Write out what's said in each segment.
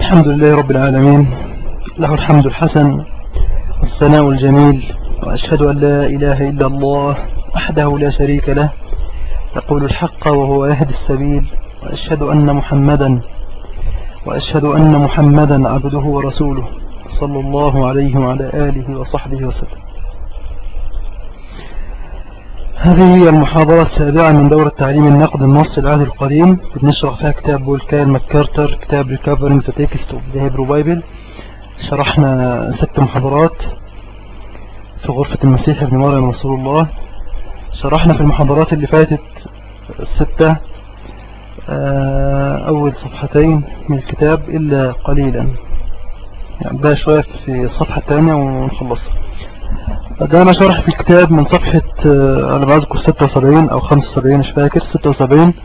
الحمد لله رب العالمين له الحمد الحسن والثناء الجميل وأشهد أن لا إله إلا الله وحده لا شريك له يقول الحق وهو يهدي السبيل وأشهد أن محمدا وأشهد أن محمدا عبده ورسوله صلى الله عليه وعلى آله وصحبه وسلم هذه هي المحاضرة السابعة من دورة تعليم النقد النص العهد القديم بنشرح فيها كتاب بولكاين ماكارتر كتاب ريكفرنج ذا تكست اوف ذا هيبرو بايبل شرحنا ست محاضرات في غرفة المسيح ابن مريم رسول الله شرحنا في المحاضرات اللي فاتت الستة آه، أول صفحتين من الكتاب إلا قليلا يعني بقى شوية في الصفحة الثانية ونخلصها بدأنا شرح في الكتاب من صفحة آه، أنا بعذكر 76 أو 75 مش فاكر 76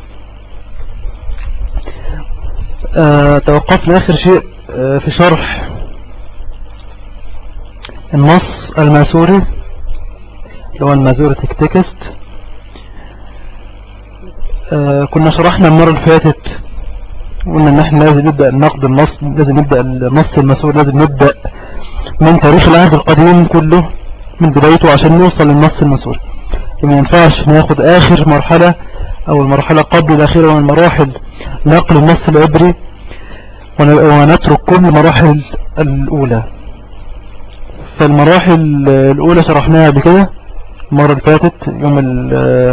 أه توقفنا آخر شيء أه في شرح النص الماسوري اللي هو المازوريتك تكست أه كنا شرحنا المرة اللي فاتت قلنا ان احنا لازم نبدأ النقد النص لازم نبدأ النص الماسوري لازم نبدأ من تاريخ العهد القديم كله من بدايته عشان نوصل للنص المسؤول ما ينفعش ناخد آخر مرحلة أو المرحلة قبل الأخيرة من المراحل نقل النص العبري ونترك كل المراحل الأولى فالمراحل الأولى شرحناها قبل كده المرة اللي فاتت يوم ال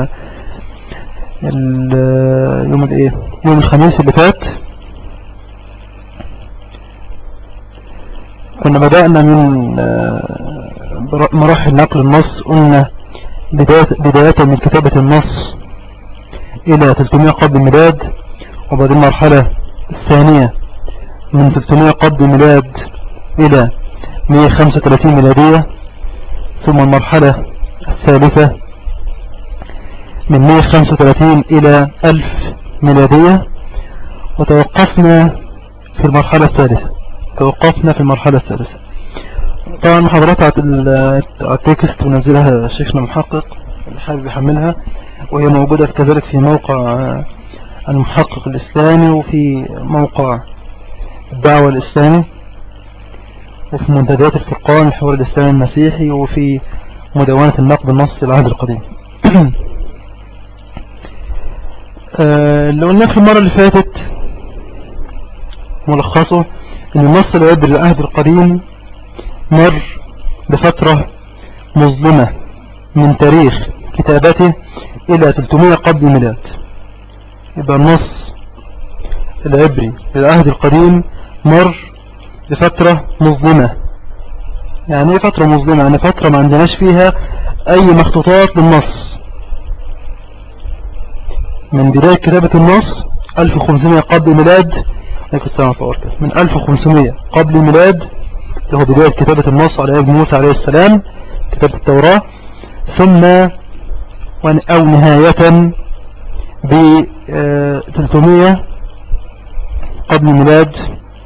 ال يوم الايه يوم الخميس اللي فات كنا بدأنا من مراحل نقل النص قلنا بداية, بداية من كتابة النص إلى 300 قبل الميلاد وبعدين المرحلة الثانية من 300 قبل الميلاد إلى 135 ميلادية ثم المرحلة الثالثة من 135 إلى 1000 ميلادية وتوقفنا في المرحلة الثالثة توقفنا في المرحلة الثالثة طبعا محاضرات على التكست ونزلها شيخنا محقق اللي حابب يحملها وهي موجودة كذلك في موقع المحقق الإسلامي وفي موقع الدعوة الإسلامي وفي منتديات الفرقان الحوار الإسلامي المسيحي وفي مدونة النقد النص العهد القديم اللي قلناه في المرة اللي فاتت ملخصه ان النص العبري للعهد القديم مر بفترة مظلمة من تاريخ كتابته إلى 300 قبل الميلاد يبقى النص العبري للعهد القديم مر بفترة مظلمة يعني ايه فترة مظلمة يعني فترة ما عندناش فيها اي مخطوطات للنص من بداية كتابة النص 1500 قبل الميلاد من 1500 قبل الميلاد اللي هو بداية كتابة النص على يد موسى عليه السلام كتابة التوراة ثم أو نهاية ب 300 قبل الميلاد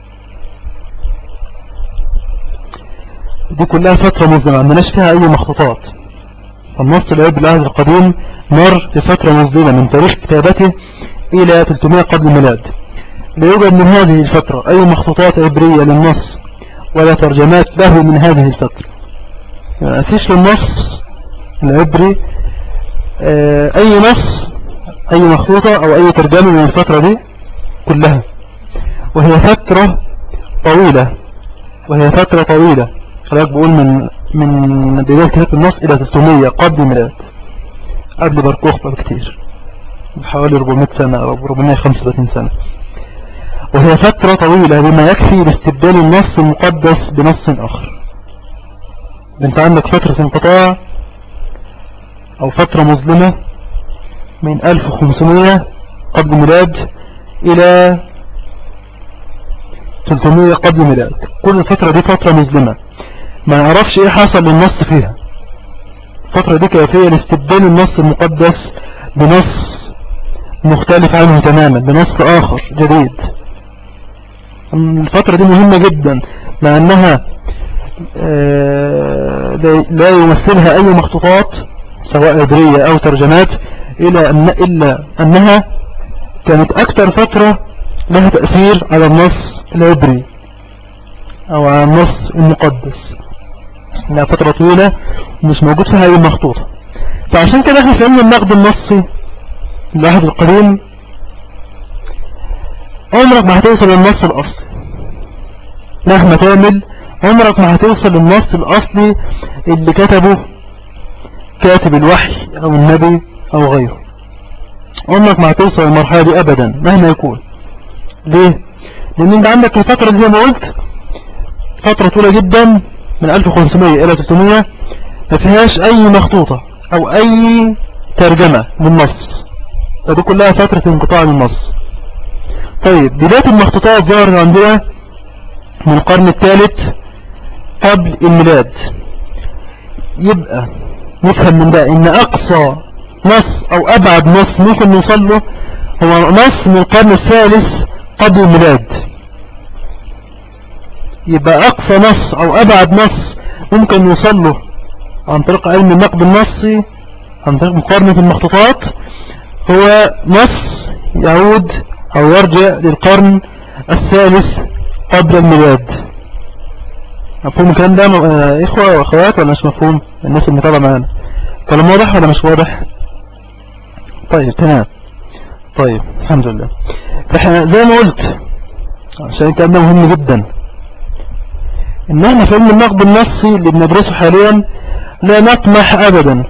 دي كلها فترة مظلمة عندناش فيها أي مخطوطات النص العبري العهد القديم مر في فترة مظلمة من تاريخ كتابته إلى 300 قبل الميلاد لا يوجد من هذه الفترة أي مخطوطات عبرية للنص ولا ترجمات له من هذه الفترة ما فيش للنص العبري أي نص أي مخطوطة أو أي ترجمة من الفترة دي كلها وهي فترة طويلة وهي فترة طويلة خلاك بقول من من بداية كتاب النص إلى 300 قبل الميلاد قبل بركوخ بكتير بحوالي 400 سنة أو 435 سنة وهي فترة طويلة بما يكفي لاستبدال النص المقدس بنص آخر انت عندك فترة انقطاع أو فترة مظلمة من 1500 قبل الميلاد إلى 300 قبل الميلاد كل الفترة دي فترة مظلمة ما نعرفش ايه حصل للنص فيها الفترة دي كافية لاستبدال النص المقدس بنص مختلف عنه تماما بنص آخر جديد الفترة دي مهمة جدا مع أنها لا يمثلها أي مخطوطات سواء عبرية أو ترجمات إلا, أن إلا أنها كانت أكثر فترة لها تأثير على النص العبري او على النص المقدس لها فترة طويلة ومش موجود فيها اي مخطوطة فعشان كده احنا في علم النقد النصي الواحد القديم عمرك ما هتوصل للنص الاصلي مهما تعمل عمرك ما هتوصل للنص الاصلي اللي كتبه كاتب الوحي او النبي او غيره عمرك ما هتوصل للمرحلة دي ابدا مهما يكون ليه لان انت عندك الفترة دي زي ما قلت فترة طويلة جدا من 1500 الى 300 ما فيهاش اي مخطوطة او اي ترجمة للنص فدي كلها فترة انقطاع للنص طيب بداية المخطوطات ظهرت عندنا من القرن الثالث قبل الميلاد يبقى نفهم من ده ان اقصى نص او ابعد نص ممكن نوصل له هو نص من القرن الثالث قبل الميلاد يبقى اقصى نص او ابعد نص ممكن نوصل له عن طريق علم النقد النصي عن طريق مقارنة المخطوطات هو نص يعود او يرجع للقرن الثالث قبل الميلاد مفهوم الكلام ده آه، اخوة واخوات ولا مش مفهوم الناس اللي متابعة معانا كلام واضح ولا مش واضح طيب تمام طيب الحمد لله احنا زي ما قلت عشان الكلام ده مهم جدا ان احنا في علم النقد النصي اللي بندرسه حاليا لا نطمح ابدا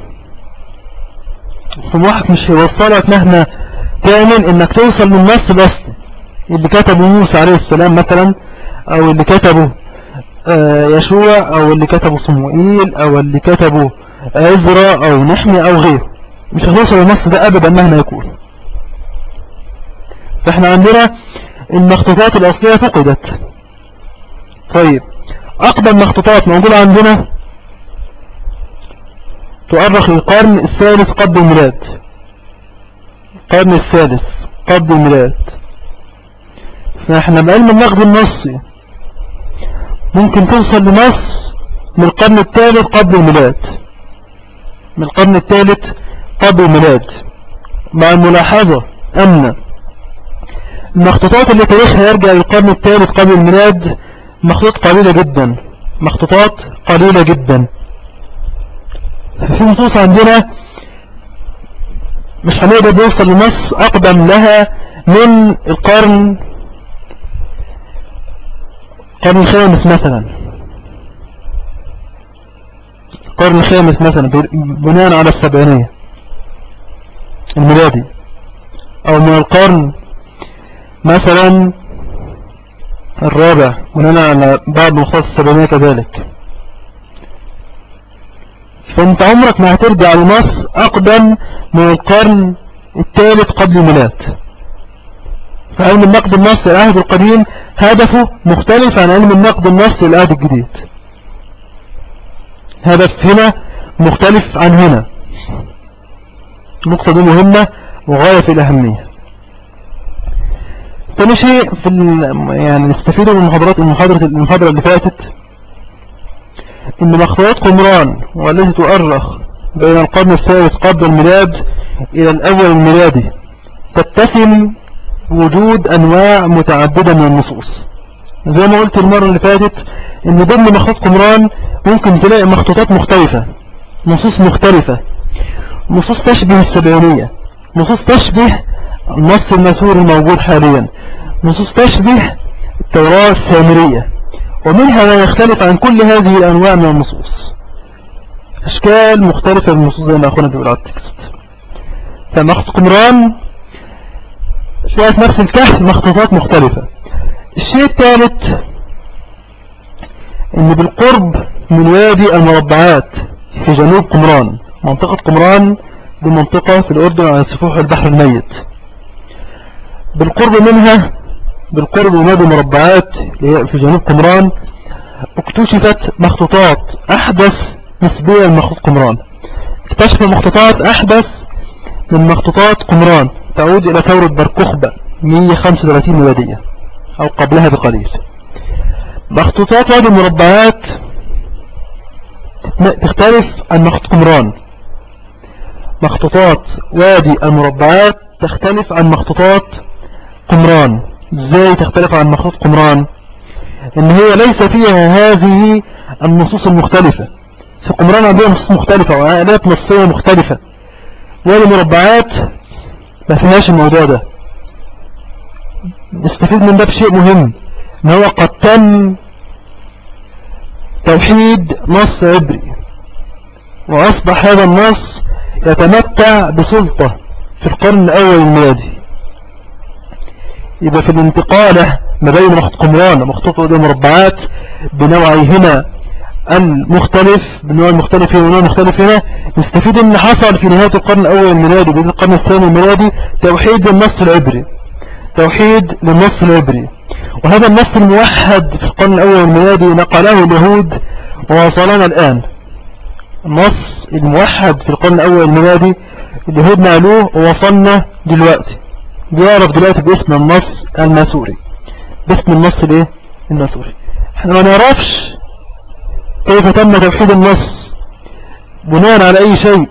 طموحك مش هيوصلك مهما تعمل انك توصل للنص الاصلي اللي كتبه موسى عليه السلام مثلا او اللي كتبه آه، يشوع او اللي كتبه صموئيل او اللي كتبه عزرا او نحمي او غيره مش هتوصل للنص ده ابدا مهما يكون فاحنا عندنا المخطوطات الاصلية فقدت طيب اقدم مخطوطات موجودة عندنا تؤرخ للقرن الثالث قبل الميلاد القرن الثالث قبل الميلاد فاحنا بعلم النقد النصي ممكن توصل لنص من القرن الثالث قبل الميلاد من القرن الثالث قبل الميلاد مع الملاحظة أن المخطوطات اللي تاريخها يرجع للقرن الثالث قبل الميلاد مخطوط قليلة جدا مخطوطات قليلة جدا في نصوص عندنا مش هنقدر نوصل لنص أقدم لها من القرن القرن الخامس مثلا القرن الخامس مثلا بناء على السبعينية الميلادي او من القرن مثلا الرابع بناء على بعض مختص السبعينية كذلك فانت عمرك ما هترجع لنص اقدم من القرن الثالث قبل الميلاد فعلم النقد النصي العهد القديم هدفه مختلف عن علم النقد النصي العهد الجديد هدف هنا مختلف عن هنا النقطة دي مهمة وغاية في الأهمية تاني شيء في يعني نستفيد من المحاضرات المحاضرة المحاضرة اللي فاتت ان مخطوطات قمران والتي تؤرخ بين القرن الثالث قبل الميلاد الى الاول الميلادي تتسم وجود انواع متعددة من النصوص زي ما قلت المرة اللي فاتت ان ضمن مخطوط قمران ممكن تلاقي مخطوطات مختلفة نصوص مختلفة نصوص تشبه السبعينية نصوص تشبه النص المسور الموجود حاليا نصوص تشبه التوراة السامرية ومنها ما يختلف عن كل هذه الأنواع من النصوص أشكال مختلفة من النصوص زي ما أخونا بيقول على التكست فمخطوط قمران شوية نفس الكهف مخطوطات مختلفة الشيء الثالث ان بالقرب من وادي المربعات في جنوب قمران منطقة قمران دي منطقة في الأردن على سفوح البحر الميت بالقرب منها بالقرب من وادي المربعات في جنوب قمران اكتشفت مخطوطات أحدث نسبيا من مخطوط قمران اكتشف مخطوطات أحدث من مخطوطات قمران تعود إلى ثورة بركخبة 135 ميلادية أو قبلها بقليل مخطوطات وادي المربعات تختلف عن مخطوط قمران مخطوطات وادي المربعات تختلف عن مخطوطات قمران ازاي تختلف عن مخطوط قمران ان هي ليس فيها هذه النصوص المختلفة في قمران عندها نصوص مختلفة وآلات نصية مختلفة والمربعات ما فيهاش الموضوع ده نستفيد من ده بشيء مهم ان هو قد تم توحيد نص عبري وأصبح هذا النص يتمتع بسلطة في القرن الأول الميلادي يبقى في الانتقالة ما بين مخطوط قمران ومخطوط مربعات بنوعيهما المختلف بالنوع المختلف هنا والنوع المختلف هنا نستفيد ان حصل في نهاية القرن الاول الميلادي وبداية القرن الثاني الميلادي توحيد للنص العبري توحيد للنص العبري وهذا النص الموحد في القرن الاول الميلادي نقله اليهود ووصلنا الان النص الموحد في القرن الاول الميلادي اليهود نقلوه ووصلنا دلوقتي بيعرف دلوقتي باسم النص الماسوري باسم النص الايه الماسوري احنا ما نعرفش كيف تم توحيد النص بناء على أي شيء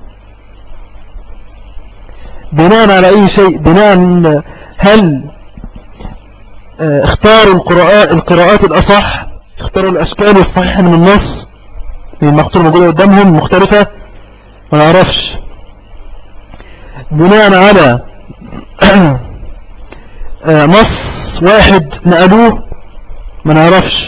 بناء على أي شيء بناء هل آه، اختاروا القراءات, القراءات الأصح اختاروا الأشكال الصحيحة من النص المخطور موجودة قدامهم مختلفة ما نعرفش بناء على آه، نص واحد نقلوه ما نعرفش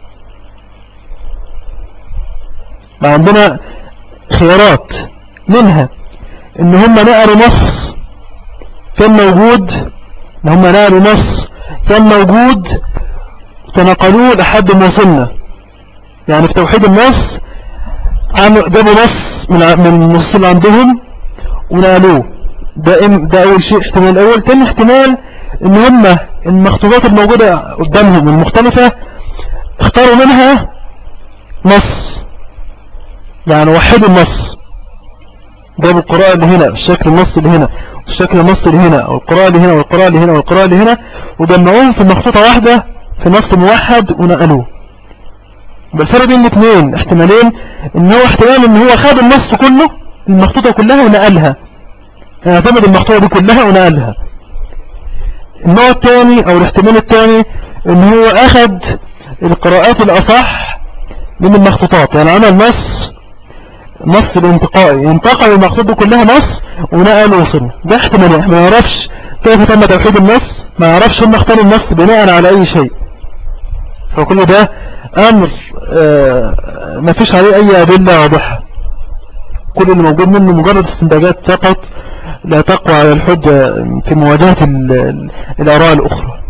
ما عندنا خيارات منها ان هم نقلوا نص كان موجود ان هم نقلوا نص كان موجود تنقلوه لحد ما وصلنا يعني في توحيد النص جابوا نص من من النص اللي عندهم ونقلوه ده ده اول شيء احتمال اول تاني احتمال ان هم المخطوطات الموجودة قدامهم المختلفة اختاروا منها نص يعني وحدوا النص جابوا القراءة اللي هنا الشكل النص اللي هنا والشكل النص اللي هنا والقراءة اللي هنا والقراءة اللي هنا والقراءة اللي هنا وجمعوهم في مخطوطة واحدة في نص موحد ونقلوه بالفرق بين الاثنين احتمالين ان هو احتمال ان هو خد النص كله المخطوطة كلها ونقلها اعتمد المخطوطة دي كلها ونقلها النوع الثاني او الاحتمال الثاني ان هو اخد القراءات الاصح من المخطوطات يعني عمل نص نص الانتقائي انتقل المقصود كلها نص ونقل وصل ده احتمال ما يعرفش كيف تم توحيد النص ما يعرفش هم اختاروا النص بناء على اي شيء فكل ده امر اه ما فيش عليه اي ادلة واضحة كل اللي موجود منه مجرد استنتاجات فقط لا تقوى على الحجة في مواجهة الاراء الاخرى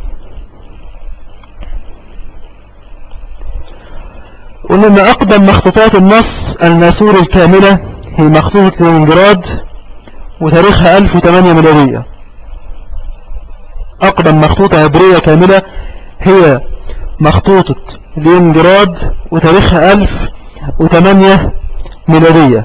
قلنا ان اقدم مخطوطات النص الماسور الكاملة هي مخطوطة لينجراد وتاريخها 1008 ميلادية اقدم مخطوطة عبرية كاملة هي مخطوطة لينجراد وتاريخها 1008 ميلادية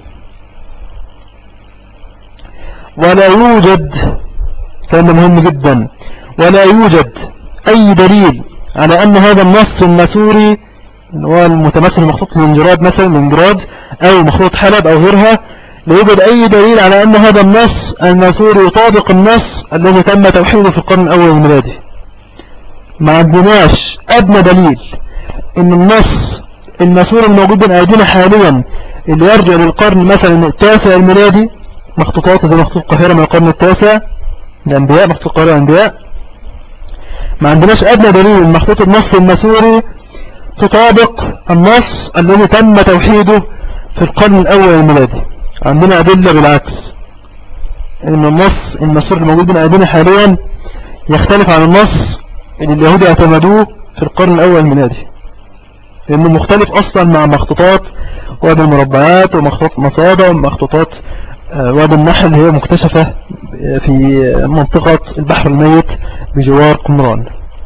ولا يوجد كلام مهم جدا ولا يوجد اي دليل على ان هذا النص الماسوري اللي هو المتمثل مخطوط الانجراد مثلا الانجراد او مخطوط حلب او غيرها لا يوجد اي دليل على ان هذا النص الماسوري يطابق النص الذي تم توحيده في القرن الاول الميلادي ما عندناش ادنى دليل ان النص الماسوري الموجود بين ايدينا حاليا اللي يرجع للقرن مثلا التاسع الميلادي مخطوطات زي مخطوط القاهرة من القرن التاسع الانبياء مخطوط القاهرة الانبياء ما عندناش ادنى دليل مخطوط النص الماسوري تطابق النص الذي تم توحيده في القرن الأول الميلادي عندنا أدلة بالعكس إن النص المسور الموجود بين أيدينا حاليا يختلف عن النص اللي اليهود اعتمدوه في القرن الأول الميلادي لأنه مختلف أصلا مع مخطوطات واد المربعات ومخطوطات مصادة ومخطوطات آه، واد النحل هي مكتشفة في منطقة البحر الميت بجوار قمران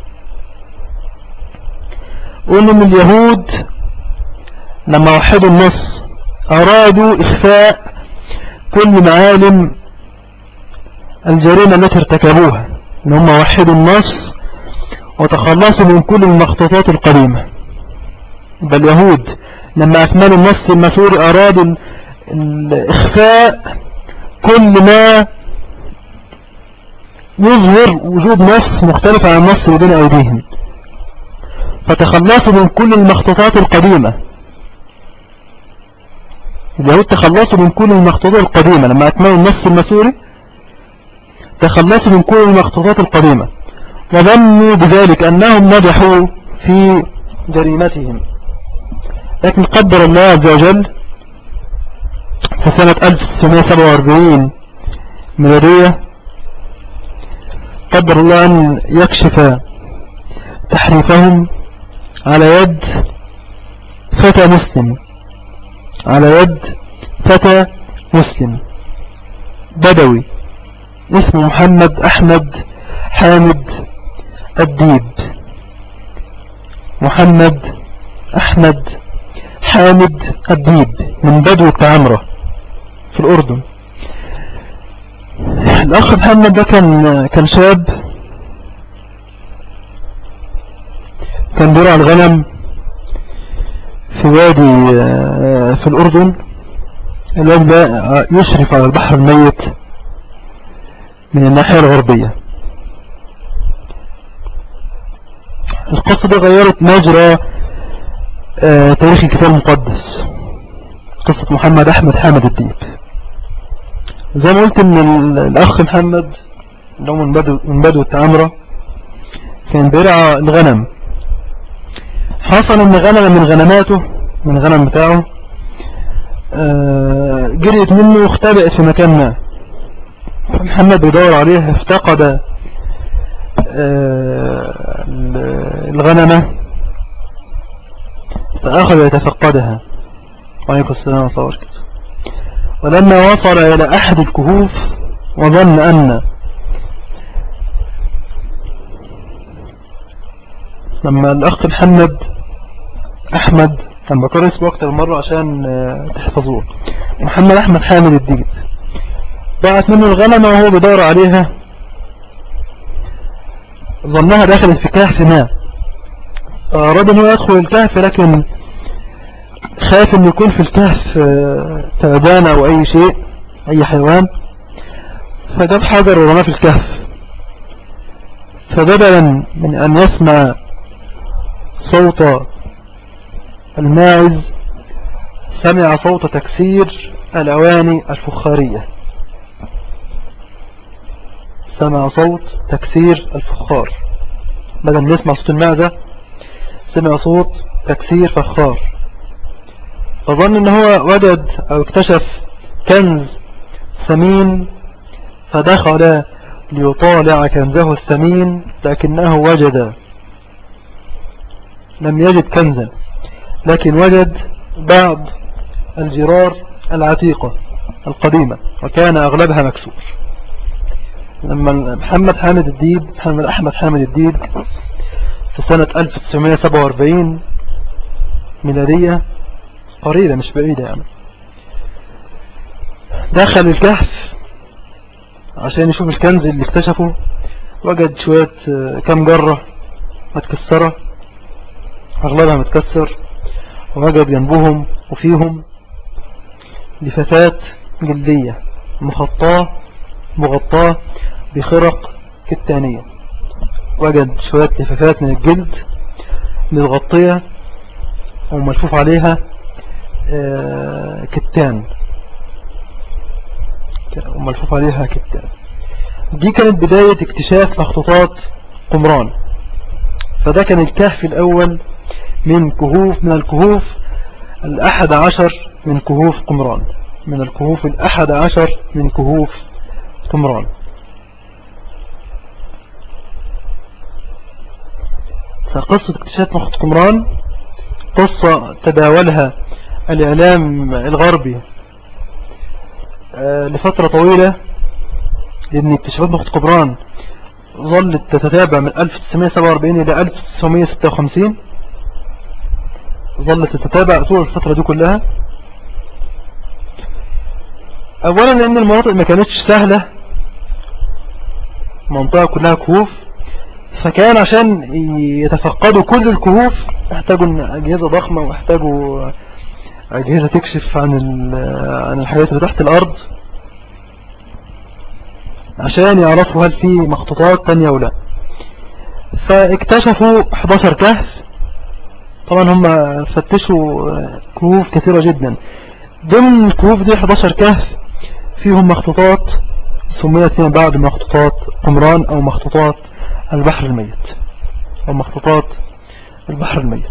وإن اليهود لما وحدوا النص أرادوا إخفاء كل معالم الجريمة التي ارتكبوها إن هم وحدوا النص وتخلصوا من كل المخطوطات القديمة بل اليهود لما أكملوا النص المسوري أرادوا الإخفاء كل ما يظهر وجود نص مختلف عن النص اللي بين أيديهم فتخلصوا من كل المخطوطات القديمة اليهود تخلصوا من كل المخطوطات القديمة لما أكملوا النص المسوري تخلصوا من كل المخطوطات القديمة وظنوا بذلك أنهم نجحوا في جريمتهم لكن قدر الله عز وجل في سنة 1947 ميلادية قدر الله أن يكشف تحريفهم على يد فتى مسلم على يد فتى مسلم بدوي اسمه محمد أحمد حامد الديب محمد أحمد حامد الديب من بدو التعمرة في الأردن الأخ محمد ده كان كان شاب كان بيرعى الغنم في وادي آه، في الأردن الوادي ده يشرف على البحر الميت من الناحية الغربية القصة دي غيرت مجرى آه، تاريخ الكتاب المقدس قصة محمد أحمد حامد الديب زي ما قلت ان الأخ محمد اللي هو من بدو, من بدو التعامرة كان بيرعى الغنم حصل ان غنم من غنماته من الغنم بتاعه آه، جريت منه واختبأت في مكان ما فمحمد بيدور عليه افتقد آه، الغنمة فأخذ يتفقدها وعليكم السلام صور كده ولما وصل إلى أحد الكهوف وظن أن لما الأخ محمد أحمد كان بكر اسمه أكتر مرة عشان آه، تحفظوه محمد أحمد حامد الدين ضاعت منه الغنمة وهو بيدور عليها ظنها دخلت في كهف ما أراد أنه يدخل الكهف لكن خاف أن يكون في الكهف آه، تعبان أو أي شيء أي حيوان فجاب حجر ورماه في الكهف فبدلا من أن يسمع صوت الماعز سمع صوت تكسير الأواني الفخارية سمع صوت تكسير الفخار بدل ما يسمع صوت المعزة سمع صوت تكسير فخار فظن ان هو وجد او اكتشف كنز ثمين فدخل ليطالع كنزه الثمين لكنه وجد لم يجد كنزا لكن وجد بعض الجرار العتيقة القديمة وكان أغلبها مكسور لما محمد حامد الديب محمد أحمد حامد الديب في سنة 1947 ميلادية قريبة مش بعيدة يعني دخل الكهف عشان يشوف الكنز اللي اكتشفه وجد شوية كم جرة متكسرة أغلبها متكسر ووجد جنبهم وفيهم لفتاة جلدية مخطاة مغطاة بخرق كتانية وجد شوية لفافات من الجلد متغطية وملفوف عليها آه، كتان وملفوف عليها كتان دي كانت بداية اكتشاف مخطوطات قمران فده كان الكهف الأول من كهوف من الكهوف الأحد عشر من كهوف قمران من الكهوف الأحد عشر من كهوف قمران فقصة اكتشاف مخط قمران قصة تداولها الإعلام الغربي آه، لفترة طويلة لأن اكتشافات مخط قمران ظلت تتتابع من 1947 إلى 1956 ظلت تتتابع طول الفترة دي كلها أولا لأن المناطق ما كانتش سهلة منطقة كلها كهوف فكان عشان يتفقدوا كل الكهوف احتاجوا أجهزة ضخمة واحتاجوا أجهزة تكشف عن عن الحاجات اللي تحت الأرض عشان يعرفوا هل في مخطوطات تانية ولا فاكتشفوا 11 كهف طبعا هم فتشوا كهوف كثيرة جدا ضمن الكهوف دي 11 كهف فيهم مخطوطات سميت بعد مخطوطات قمران او مخطوطات البحر الميت او مخطوطات البحر الميت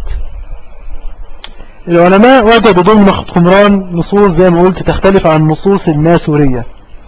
العلماء وجدوا ضمن مخطوط قمران نصوص زي ما قلت تختلف عن نصوص الماسورية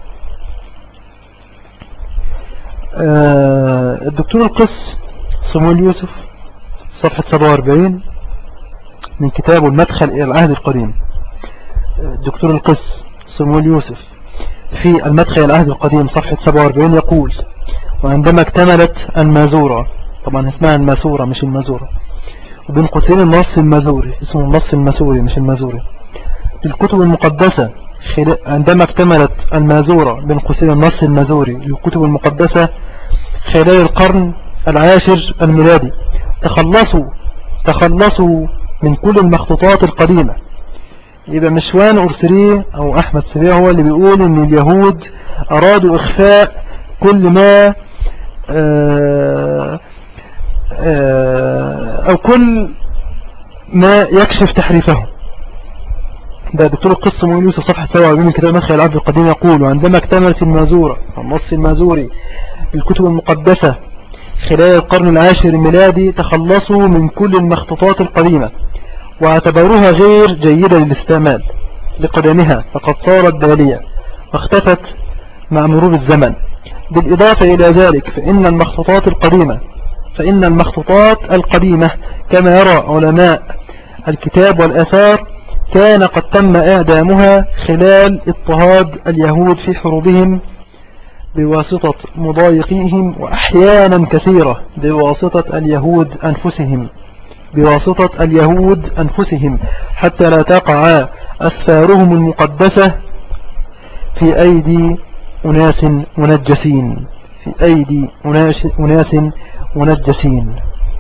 آه، الدكتور القس صمويل يوسف صفحة 47 من كتابه المدخل إلى العهد القديم الدكتور القس صمويل يوسف في المدخل إلى العهد القديم صفحة 47 يقول وعندما اكتملت المازورة طبعا اسمها الماسورة مش المازورة وبين قوسين النص المازوري اسمه النص الماسوري مش المازوري الكتب المقدسة عندما اكتملت المازورة بين قوسين النص المازوري للكتب المقدسة خلال القرن العاشر الميلادي تخلصوا تخلصوا من كل المخطوطات القديمة يبقى مشوان أرسليه أو أحمد سريه هو اللي بيقول ان اليهود أرادوا إخفاء كل ما آآ آه، آآ آه، أو كل ما يكشف تحريفه ده دكتور القصة مؤمن يوسف صفحة 47 من كتاب مدخل العبد القديم يقول وعندما اكتملت المازورة النص المازوري الكتب المقدسة خلال القرن العاشر الميلادي تخلصوا من كل المخطوطات القديمة واعتبروها غير جيدة للاستعمال لقدمها فقد صارت بالية واختفت مع مرور الزمن بالإضافة إلى ذلك فإن المخطوطات القديمة فإن المخطوطات القديمة كما يرى علماء الكتاب والآثار كان قد تم إعدامها خلال اضطهاد اليهود في حروبهم بواسطة مضايقيهم وأحيانا كثيرة بواسطة اليهود أنفسهم بواسطة اليهود أنفسهم حتى لا تقع أسفارهم المقدسة في أيدي أناس منجسين في أيدي أناس منجسين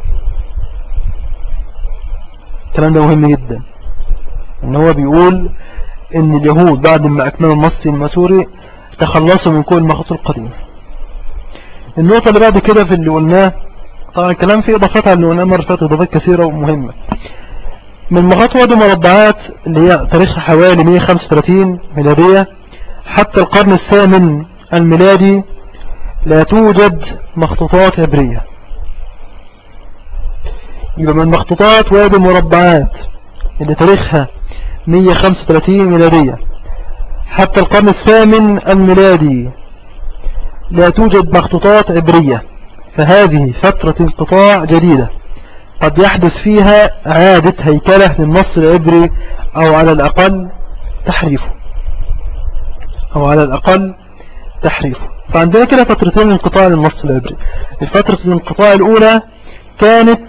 الكلام ده مهم جدا ان هو بيقول ان اليهود بعد ما اكملوا النص المسوري تخلصوا من كل المخاطر القديمة النقطة اللي بعد كده في اللي قلناه طبعا الكلام فيه اضافات على اللي قلناه مرة فاتت اضافات كثيرة ومهمة من مخاطر دي مربعات اللي هي تاريخها حوالي 135 ميلادية حتى القرن الثامن الميلادي لا توجد مخطوطات عبرية يبقى من مخطوطات وادي المربعات اللي تاريخها 135 ميلادية حتى القرن الثامن الميلادي لا توجد مخطوطات عبرية فهذه فترة انقطاع جديدة قد يحدث فيها عادة هيكلة للنص العبري أو على الأقل تحريفه أو على الأقل تحريفه فعندنا كده فترتين انقطاع للنص العبري الفترة الانقطاع الأولى كانت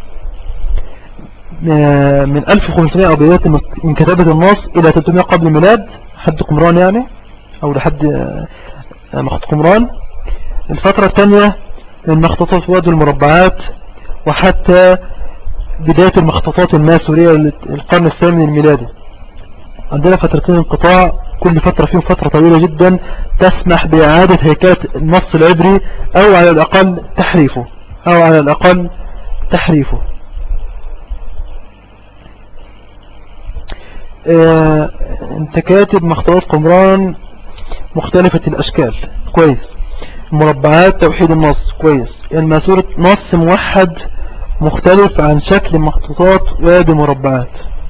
من 1500 أبيات من كتابة النص إلى 300 قبل الميلاد حد قمران يعني أو لحد آه، مخطوط قمران الفترة الثانية من مخطوطات واد المربعات وحتى بداية المخطوطات الماسورية للقرن الثامن الميلادي عندنا فترتين انقطاع كل فترة فيهم فترة طويلة جدا تسمح بإعادة هيكلة النص العبري أو على الأقل تحريفه أو على الأقل تحريفه اه انت كاتب مخطوطات قمران مختلفة الاشكال كويس مربعات توحيد النص كويس الماسورة يعني نص موحد مختلف عن شكل مخطوطات وادي مربعات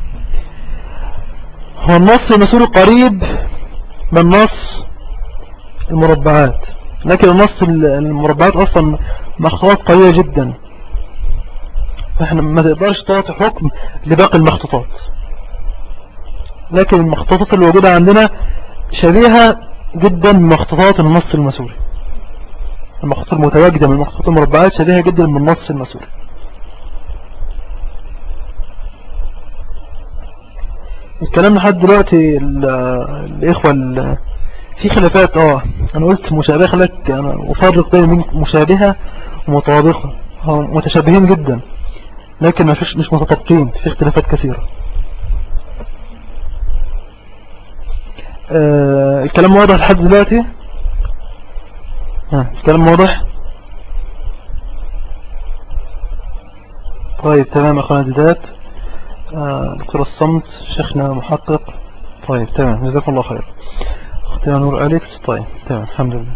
هو النص الماسوري قريب من نص المربعات لكن النص المربعات اصلا مخطوطات قوية جدا فاحنا ما تقدرش تعطي حكم لباقي المخطوطات لكن المخطوطات الموجودة عندنا شبيهة جدا بمخطوطات النص المسوري المخطوطات المتواجدة من المخطوطات المربعات شبيهة جدا بالنص المسوري الكلام لحد دلوقتي الإخوة في خلافات اه انا قلت مشابهة لك انا افرق بين مشابهة ومطابقة متشابهين جدا لكن مش متطابقين في اختلافات كثيرة آه الكلام واضح لحد دلوقتي ها الكلام واضح طيب تمام يا اخوانا ديدات آه، دكتور الصمت شيخنا محقق طيب تمام جزاكم الله خير اختنا نور أليكس طيب تمام الحمد لله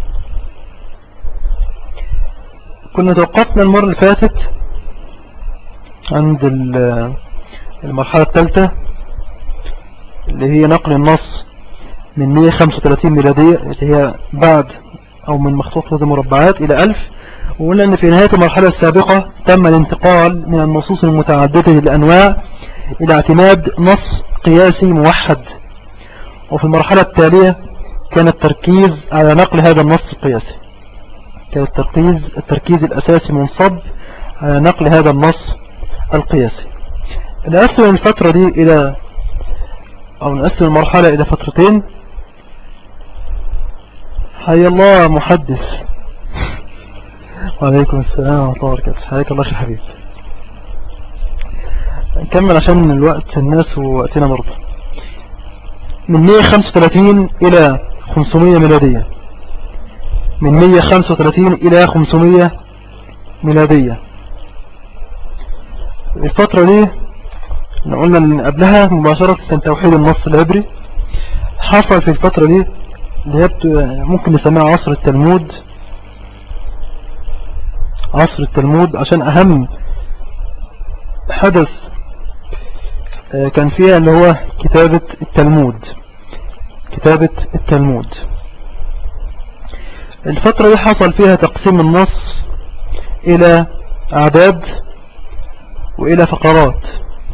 كنا توقفنا المرة اللي فاتت عند المرحلة الثالثة اللي هي نقل النص من 135 ميلادية اللي هي بعد أو من مخطوط وذي مربعات إلى 1000 وقلنا أن في نهاية المرحلة السابقة تم الانتقال من النصوص المتعددة للأنواع إلى اعتماد نص قياسي موحد وفي المرحلة التالية كان التركيز على نقل هذا النص القياسي كان التركيز, التركيز الأساسي منصب على نقل هذا النص القياسي نقسم الفترة دي إلى أو نقسم المرحلة إلى فترتين حي الله محدث وعليكم السلام ورحمة الله وبركاته حياك الله يا حبيب نكمل عشان الوقت الناس ووقتنا برضه من 135 إلى 500 ميلادية من 135 إلى 500 ميلادية الفترة دي قلنا ان قبلها مباشرة كان توحيد النص العبري حصل في الفترة دي اللي هي ممكن نسميها عصر التلمود عصر التلمود عشان أهم حدث آه، كان فيها اللي هو كتابة التلمود كتابة التلمود الفترة دي حصل فيها تقسيم النص إلى أعداد وإلى فقرات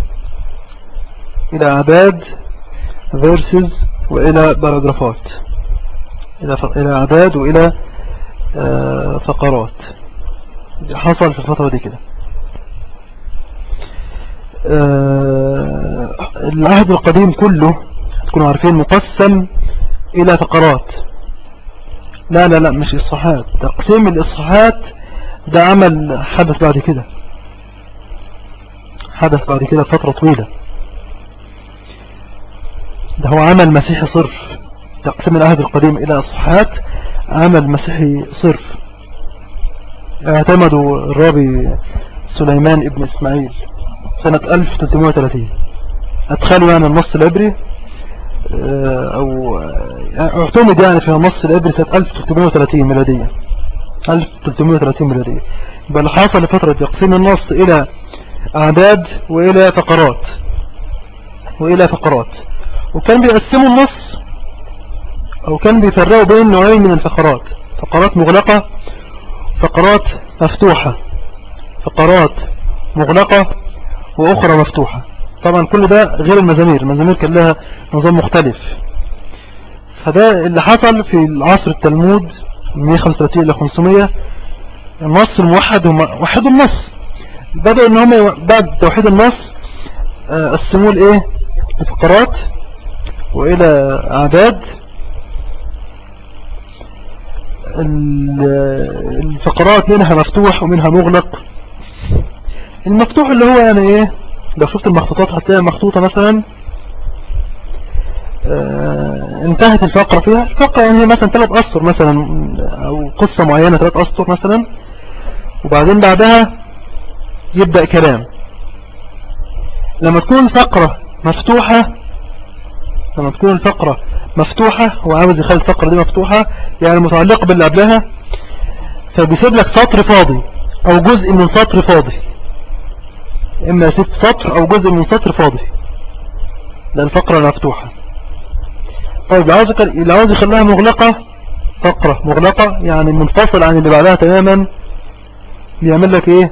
إلى أعداد verses وإلى باراجرافات إلى أعداد وإلى آه، فقرات حصل في الفترة دي كده آه، العهد القديم كله تكونوا عارفين مقسم إلى فقرات لا لا لا مش إصحاحات تقسيم الإصحاحات ده عمل حدث بعد كده حدث بعد كده فترة طويلة ده هو عمل مسيحي صرف تقسيم العهد القديم إلى إصحاحات عمل مسيحي صرف اعتمدوا الرابي سليمان ابن إسماعيل سنة 1330 أدخلوا يعني النص العبري آه، أو آه، اعتمد يعني في النص العبري سنة 1330 ميلادية 1330 ميلادية بل حصل فترة تقسيم النص إلى أعداد وإلى فقرات وإلى فقرات وكان بيقسموا النص أو كان بيفرقوا بين نوعين من الفقرات فقرات مغلقة فقرات مفتوحة فقرات مغلقة وأخرى مفتوحة طبعا كل ده غير المزامير المزامير كان لها نظام مختلف فده اللي حصل في العصر التلمود 135 إلى 500 النص الموحد هم وحدوا النص بدأوا ان هم بعد توحيد النص آه، قسموه لايه لفقرات والى اعداد الفقرات منها مفتوح ومنها مغلق المفتوح اللي هو يعني ايه لو شفت المخطوطات هتلاقي مخطوطة مثلا آه انتهت الفقرة فيها الفقرة يعني مثلا ثلاث أسطر مثلا أو قصة معينة ثلاث أسطر مثلا وبعدين بعدها يبدأ كلام لما تكون الفقرة مفتوحة لما تكون الفقرة مفتوحة هو عاوز يخلي الفقرة دي مفتوحة يعني متعلقة باللي قبلها فبيسيب لك سطر فاضي او جزء من سطر فاضي اما يسيب سطر او جزء من سطر فاضي ده الفقرة مفتوحة طيب لو عاوز يخليها مغلقة فقرة مغلقة يعني منفصل عن اللي بعدها تماما بيعمل لك ايه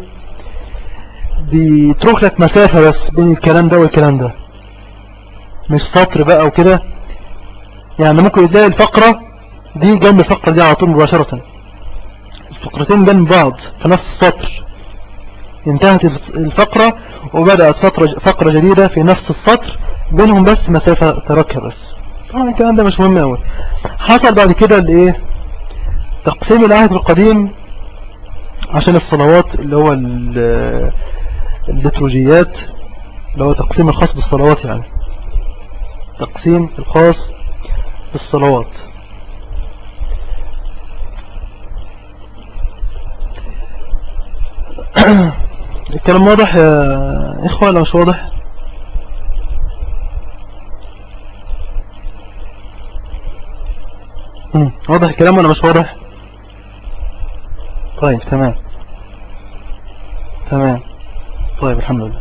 بيترك لك مسافة بس بين الكلام ده والكلام ده مش سطر بقى وكده يعني ممكن يلاقي الفقرة دي جنب الفقرة دي على طول مباشرة الفقرتين جنب بعض في نفس السطر انتهت الفقرة وبدأت فقرة, فقرة جديدة في نفس السطر بينهم بس مسافة تركها بس طبعا الكلام ده مش مهم قوي حصل بعد كده الايه تقسيم العهد القديم عشان الصلوات اللي هو الليتروجيات اللي هو تقسيم الخاص بالصلوات يعني تقسيم الخاص بالصلوات الكلام واضح يا إخوة لو مش واضح مم. واضح الكلام ولا مش واضح طيب تمام تمام طيب الحمد لله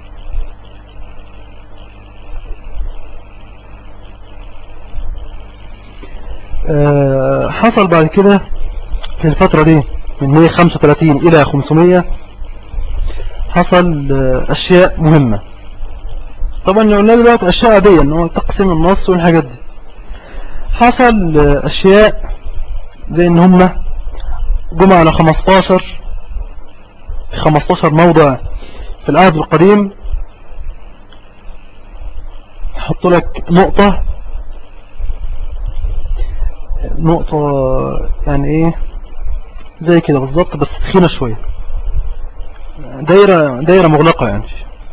أه حصل بعد كده في الفترة دي من 135 إلى 500 حصل أه أشياء مهمة طبعا اللي قلنا دلوقتي أشياء عادية إنه تقسيم النص والحاجات دي حصل أه أشياء زي إن هم جمع على 15 في 15 موضع في العهد القديم حط لك نقطة نقطة يعني ايه زي كده بالظبط بس تخينة شوية دايرة دايرة مغلقة يعني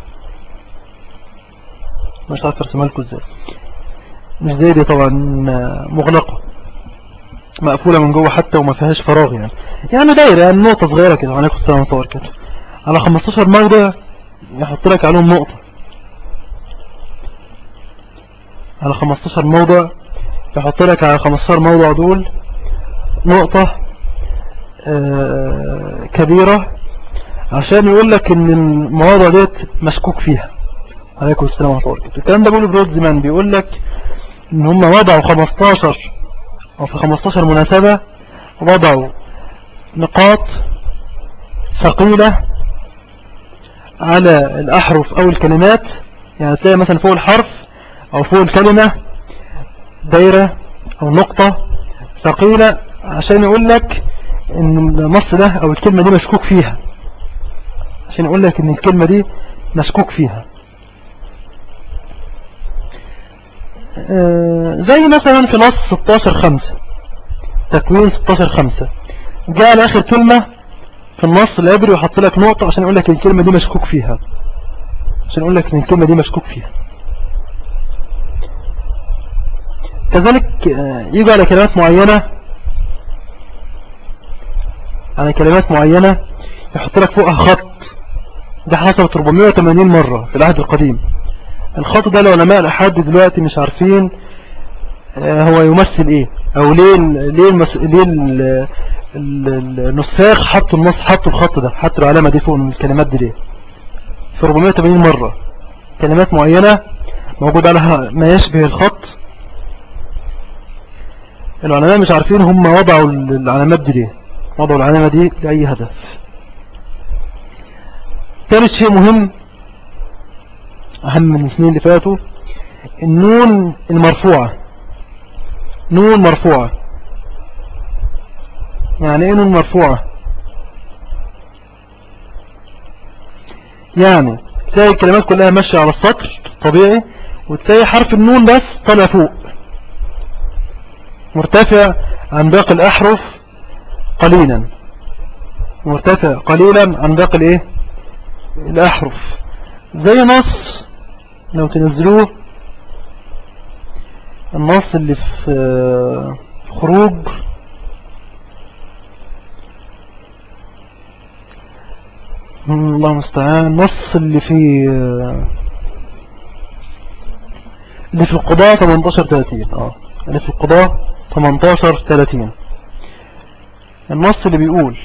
مش عارف ارسمها لكم ازاي مش زي دي طبعا مغلقة مقفولة من جوه حتى وما فيهاش فراغ يعني يعني دايرة يعني نقطة صغيرة كده عليكم السلام مصور كده على 15 موضع يحط لك عليهم نقطة على 15 موضع يحط لك على 15 موضع دول نقطة آه كبيرة عشان يقول لك ان المواضع ديت مشكوك فيها عليكم السلام ورحمة الله وبركاته الكلام ده بيقوله برود زمان بيقول لك ان هم وضعوا 15 او في 15 مناسبة وضعوا نقاط ثقيلة على الأحرف أو الكلمات يعني تلاقي مثلا فوق الحرف أو فوق الكلمة دايرة أو نقطة ثقيلة عشان يقول لك إن النص ده أو الكلمة دي مشكوك فيها عشان يقول لك إن الكلمة دي مشكوك فيها زي مثلا في نص 16 5 تكوين 16 5 جاء على آخر كلمة في النص العبري وحط لك نقطة عشان يقول لك الكلمة دي مشكوك فيها عشان يقول لك ان الكلمة دي مشكوك فيها كذلك يجي على كلمات معينة على كلمات معينة يحط لك فوقها خط ده حصلت 480 مرة في العهد القديم الخط ده العلماء لحد دلوقتي مش عارفين هو يمثل ايه او ليه ليه المس... ليه ال... النساخ حطوا النص حطوا الخط ده حطوا العلامة دي فوق الكلمات دي ليه في 480 مرة كلمات معينة موجود عليها ما يشبه الخط العلماء مش عارفين هم وضعوا العلامات دي ليه وضعوا العلامة دي لأي هدف ثالث شيء مهم أهم من الاثنين اللي فاتوا النون المرفوعة نون مرفوعة يعني ايه نون مرفوعة يعني تلاقي الكلمات كلها ماشية على السطر طبيعي وتلاقي حرف النون بس طالع فوق مرتفع عن باقي الأحرف قليلا مرتفع قليلا عن باقي الايه الأحرف زي نص لو تنزلوه النص اللي في خروج الله المستعان النص اللي في اللي في القضاء 18 30 اه اللي في القضاء 18 30 النص اللي بيقول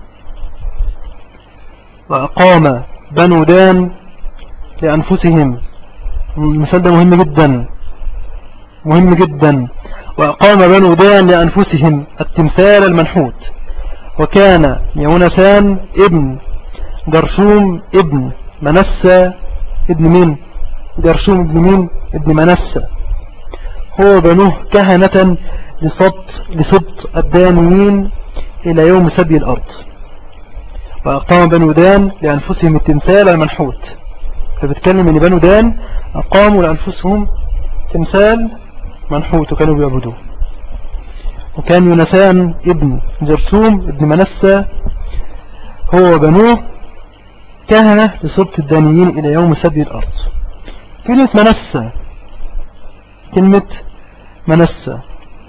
وأقام بنو دان لأنفسهم المثال ده مهم جدا مهم جدا وأقام بنو دان لأنفسهم التمثال المنحوت وكان يونسان ابن جرشوم ابن منسى ابن مين جرشوم ابن مين ابن منسى هو بنوه كهنة لصبت لصبت الدانيين إلى يوم سبي الأرض وأقام بنو دان لأنفسهم التمثال المنحوت فبتكلم ان بنو دان أقاموا لأنفسهم تمثال منحوت وكانوا بيعبدوه وكان يونسان ابن جرثوم ابن منسى هو بنوه كهنة لصبت الدانيين إلى يوم سبي الأرض كلمة منسى كلمة منسى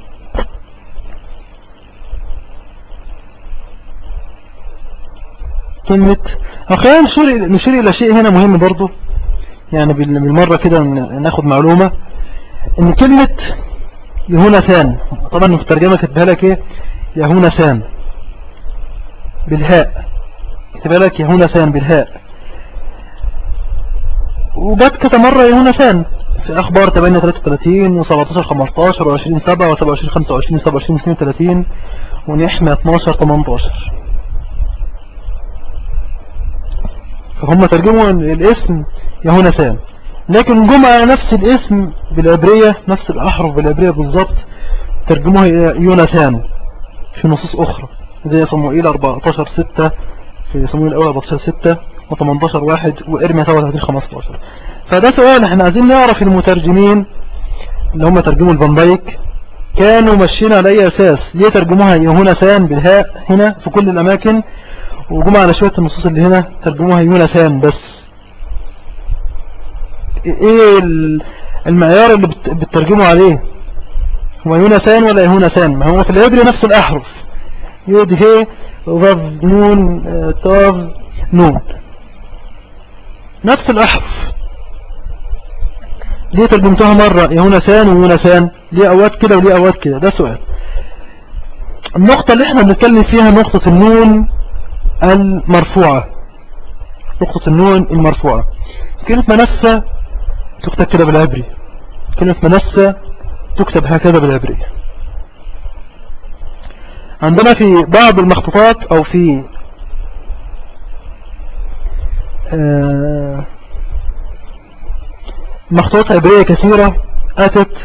كلمة خلينا نشير نشير إلى شيء هنا مهم برضو يعني بالمرة كده ناخد معلومة ان كلمة يهونسان طبعا في الترجمة كتبها لك ايه يهونسان بالهاء كتبها لك يهونسان بالهاء وجت كذا مرة يهونسان في أخبار 8 33 و17 15 و20 7 و27 25 27 32 ونحمة 12 18 فهم ترجموا الاسم يهونسان لكن جمع نفس الاسم بالعبرية نفس الأحرف بالعبرية بالضبط ترجموها يوناثان في نصوص أخرى زي صموئيل 14 6 في صموئيل الأول 14 6 و18 1 وإرميا 37 15 فده سؤال احنا عايزين نعرف المترجمين اللي هم ترجموا البندايك كانوا ماشيين على اي اساس ليه ترجموها يوناثان بالهاء هنا في كل الاماكن وجمع على شوية النصوص اللي هنا ترجموها يوناثان بس ايه المعيار اللي بتترجموا عليه هو يونسان ولا يهونسان ما هو في العبري نفس الأحرف يود هي وفاف نون تاف نون نفس الأحرف ليه ترجمتها مرة يهونسان ويونسان ليه أوقات كده وليه أوقات كده ده سؤال النقطة اللي احنا بنتكلم فيها نقطة النون المرفوعة نقطة النون المرفوعة كلمة منسة تكتب كده بالعبري كلمة منسة تكتب هكذا بالعبري عندنا في بعض المخطوطات أو في آه، مخطوطات عبرية كثيرة أتت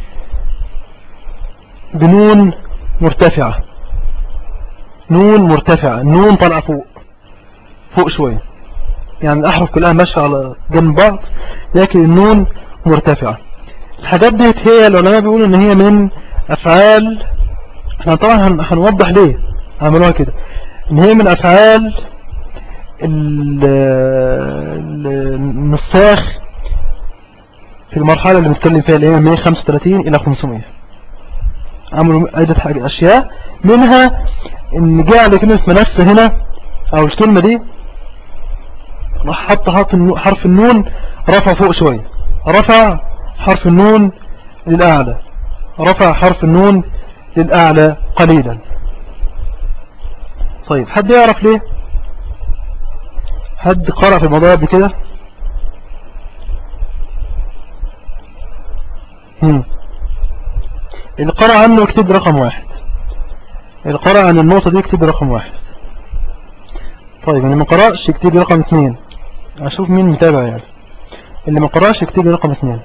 بنون مرتفعة نون مرتفعة نون طلع فوق فوق شوية يعني الأحرف كلها ماشية على جنب بعض لكن النون مرتفعة الحاجات دي هي العلماء بيقولوا ان هي من افعال احنا طبعا هنوضح ليه عملوها كده ان هي من افعال النساخ في المرحلة اللي بنتكلم فيها اللي هي 135 الى 500 عملوا عدة حاجة اشياء منها ان جعل كلمة منسة هنا او الكلمة دي راح حط حرف النون رفع فوق شوية رفع حرف النون للأعلى رفع حرف النون للأعلى قليلا طيب حد يعرف ليه حد قرأ في الموضوع بكده اللي قرأ عنه يكتب رقم واحد اللي قرأ عن النقطة دي يكتب رقم واحد طيب اللي ما قرأش يكتب رقم اثنين اشوف مين متابع يعني اللي ما قرأش يكتب رقم اثنين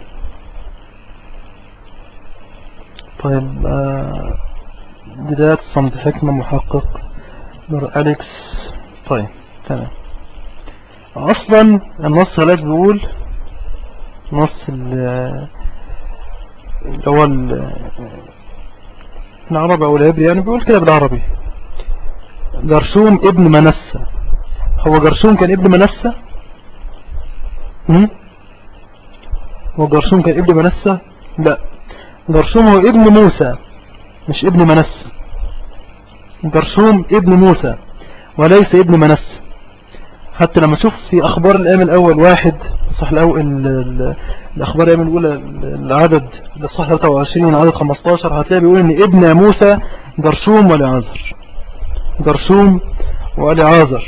طيب آه، بداية صمت حكمة محقق نور أليكس طيب تمام أصلا النص غلاك بيقول نص اللي هو العربي أو العبري يعني بيقول كده بالعربي جرشوم ابن منسة هو جرشوم كان ابن منسة هو جرشوم كان ابن منسة لا جرشوم هو ابن موسى مش ابن منس جرشوم ابن موسى وليس ابن منس حتى لما تشوف في أخبار الأيام الأول واحد صح الأول الأخبار الأيام الأولى العدد الصح 23 عدد 15 هتلاقي بيقول إن ابن موسى جرشوم ولعازر جرشوم ولعازر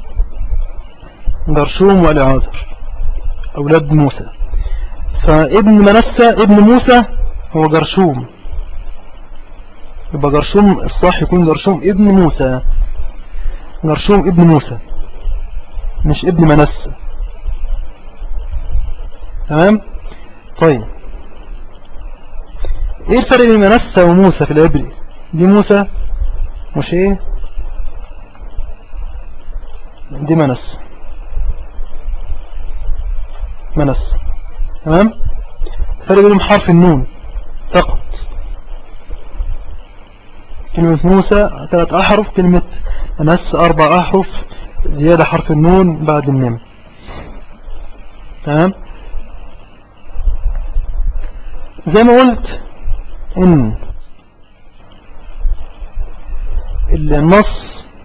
جرشوم ولعازر أولاد موسى فابن منسى ابن موسى هو جرشوم يبقى جرشوم الصح يكون جرشوم ابن موسى جرشوم ابن موسى مش ابن منسى تمام طيب ايه الفرق بين منسى وموسى في العبري دي موسى مش ايه دي منس منس تمام فرق بينهم حرف النون فقط كلمة موسى ثلاث أحرف كلمة أنس أربع أحرف زيادة حرف النون بعد النم تمام زي ما قلت إن النص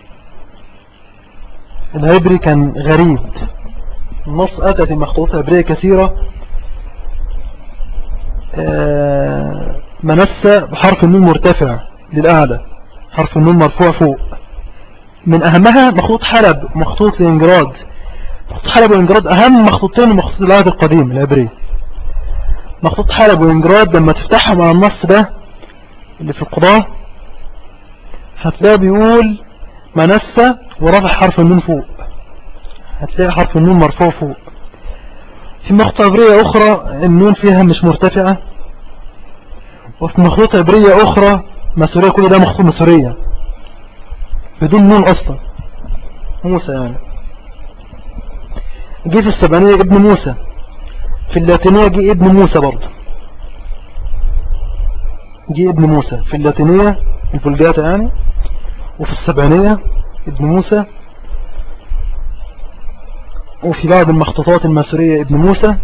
العبري كان غريب النص أتى في مخطوطات عبرية كثيرة آه، منسى بحرف النون مرتفع للأعلى حرف النون مرفوع فوق من أهمها مخطوط حلب مخطوط لإنجراد مخطوط حلب وإنجراد أهم مخطوطين مخطوط العهد القديم العبري مخطوط حلب وإنجراد لما تفتحهم على النص ده اللي في القضاء هتلاقي بيقول منسى ورفع حرف النون فوق هتلاقي حرف النون مرفوع فوق في مخطوط عبرية أخرى النون فيها مش مرتفعة وفي مخطوط عبرية أخرى مسورية كل ده مخطوط مسورية بدون نون أصلا موسى يعني جه في السبعينية ابن موسى في اللاتينية جه ابن موسى برضه جه ابن موسى في اللاتينية الفولجاتا يعني وفي السبعينية ابن موسى وفي بعض المخطوطات الماسورية ابن موسى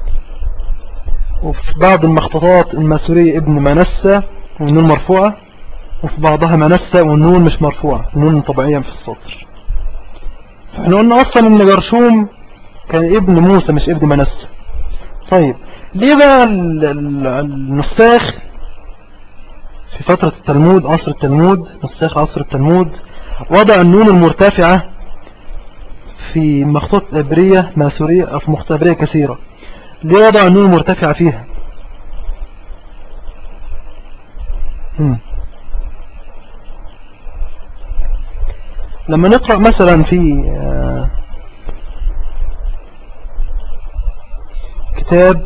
وفي بعض المخطوطات الماسورية ابن منسى والنون مرفوعة وفي بعضها منسى والنون مش مرفوعة النون طبيعيا في السطر فاحنا قلنا اصلا ان جرشوم كان ابن موسى مش ابن منسى طيب ليه بقى النساخ في فترة التلمود عصر التلمود نساخ عصر التلمود وضع النون المرتفعة في مخطوط إبرية ماسورية أو في مخطوط إبرية كثيرة ليه وضع النون المرتفعة فيها هم. لما نقرأ مثلا في آه، كتاب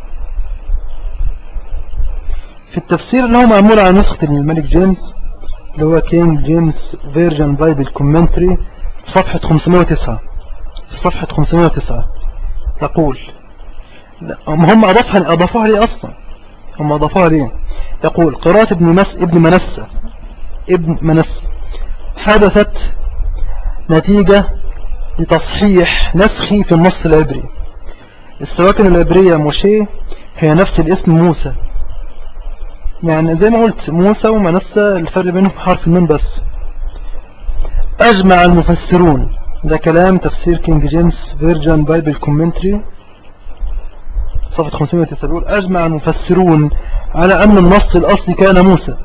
في التفسير اللي هو معمول على نسخة الملك جيمس اللي هو كينج جيمس فيرجن بايبل كومنتري صفحة 509 صفحة 509 تقول هم أضافها أضافوها لي أصلا هم أضافوها لي يقول قراءة ابن مس ابن منسى ابن منسى حدثت نتيجة لتصحيح نسخي في النص العبري السواكن العبرية موشي هي نفس الاسم موسى يعني زي ما قلت موسى ومنسى الفرق بينهم حرف النون بس أجمع المفسرون ده كلام تفسير كينج جيمس فيرجن بايبل كومنتري صفحة 509 أجمع المفسرون على أن النص الأصلي كان موسى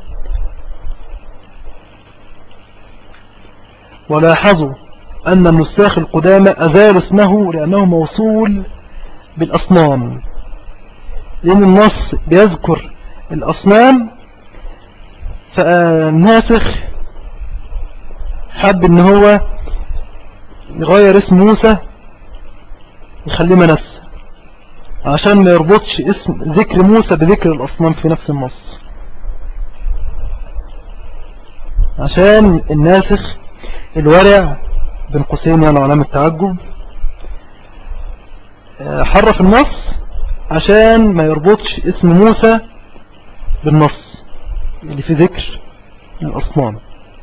ولاحظوا أن النساخ القدامى أزال اسمه لأنه موصول بالأصنام لأن النص بيذكر الأصنام فالناسخ حب ان هو يغير اسم موسى يخليه منس عشان ما يربطش اسم ذكر موسى بذكر الأصنام في نفس النص عشان الناسخ الورع بين قوسين يعني علامة تعجب آه، حرف النص عشان ما يربطش اسم موسى بالنص اللي في ذكر الأصنام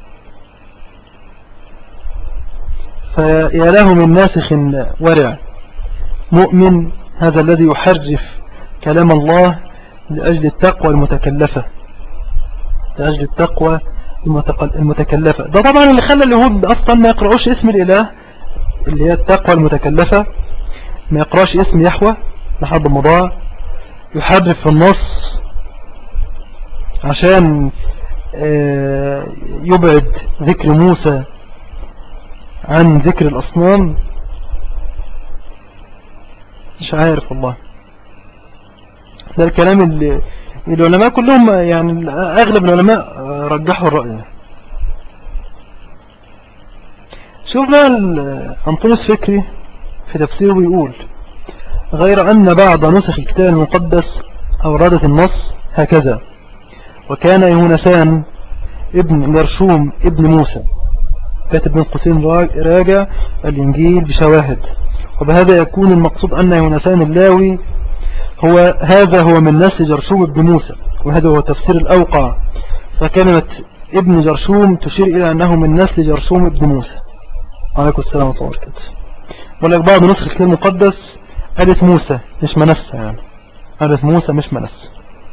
فيا له من ناسخ ورع مؤمن هذا الذي يحرف كلام الله لأجل التقوى المتكلفة لأجل التقوى المتكلفة ده طبعا اللي خلى اليهود أصلا ما يقرأوش اسم الإله اللي هي التقوى المتكلفة ما يقرأش اسم يحوى لحد ما ضاع يحرف في النص عشان آه، يبعد ذكر موسى عن ذكر الأصنام مش عارف والله ده الكلام اللي العلماء كلهم يعني أغلب العلماء رجحوا الرأي شوف بقى أنطونيس فكري في تفسيره بيقول غير أن بعض نسخ الكتاب المقدس أوردت النص هكذا وكان يونسان ابن جرشوم ابن موسى كاتب من قوسين راجع الإنجيل بشواهد وبهذا يكون المقصود أن يونسان اللاوي هو هذا هو من نسل جرشوم ابن موسى وهذا هو تفسير الأوقع فكلمة ابن جرشوم تشير إلى أنه من نسل جرشوم ابن موسى عليكم السلام ورحمة الله وبركاته ولك بعض نسخ الكتاب المقدس قالت موسى مش منسى يعني قالت موسى مش منسى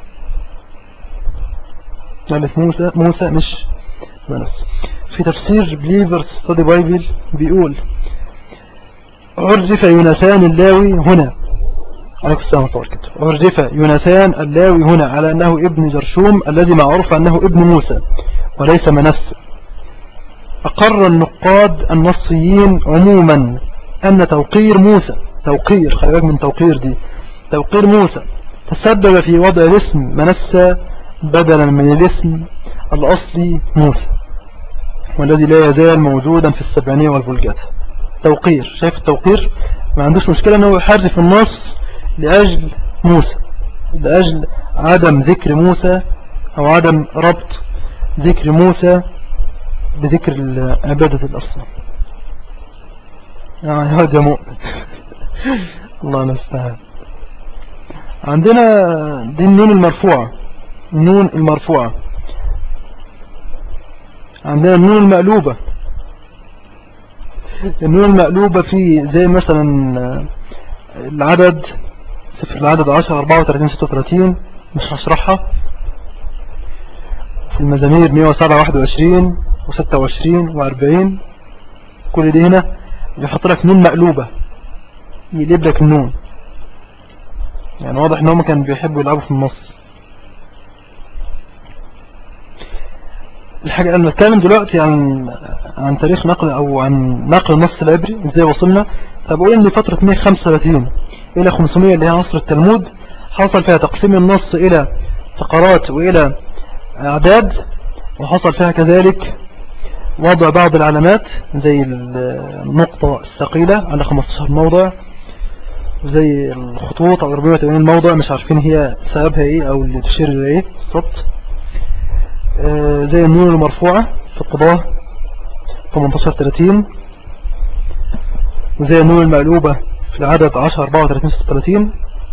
قالت موسى موسى مش منسى في تفسير بليفرز ستادي بايبل بيقول عرف يونسان اللاوي هنا عليكم السلام وبركاته أرجف يوناثان اللاوي هنا على أنه ابن جرشوم الذي معروف أنه ابن موسى وليس منس أقر النقاد النصيين عموما أن توقير موسى توقير خلي من توقير دي توقير موسى تسبب في وضع الاسم منسى بدلا من الاسم الأصلي موسى والذي لا يزال موجودا في السبعينية والفولجات توقير شايف التوقير ما عندوش مشكلة أنه يحرف النص لأجل موسى لأجل عدم ذكر موسى أو عدم ربط ذكر موسى بذكر عبادة الأصنام يعني هذا مؤمن الله نستعان عندنا دي النون المرفوعة النون المرفوعة عندنا النون المقلوبة النون المقلوبة في زي مثلا العدد صفر العدد 10 34 36 مش هشرحها في المزامير 107 21 و26 و40 كل دي هنا يحط لك نون مقلوبة يقلب لك النون يعني واضح ان هم كانوا بيحبوا يلعبوا في النص الحاجة انا بتكلم دلوقتي عن عن تاريخ نقل او عن نقل النص العبري ازاي وصلنا فبقول ان فترة 135 الى 500 اللي هي عصر التلمود حصل فيها تقسيم النص الى فقرات والى اعداد وحصل فيها كذلك وضع بعض العلامات زي النقطة الثقيلة على 15 موضع زي الخطوط او 84 موضع مش عارفين هي سببها ايه او اللي تشير ايه بالظبط آه، زي النون المرفوعة في القضاء 18 30 وزي النون المقلوبة في العدد 10 34 36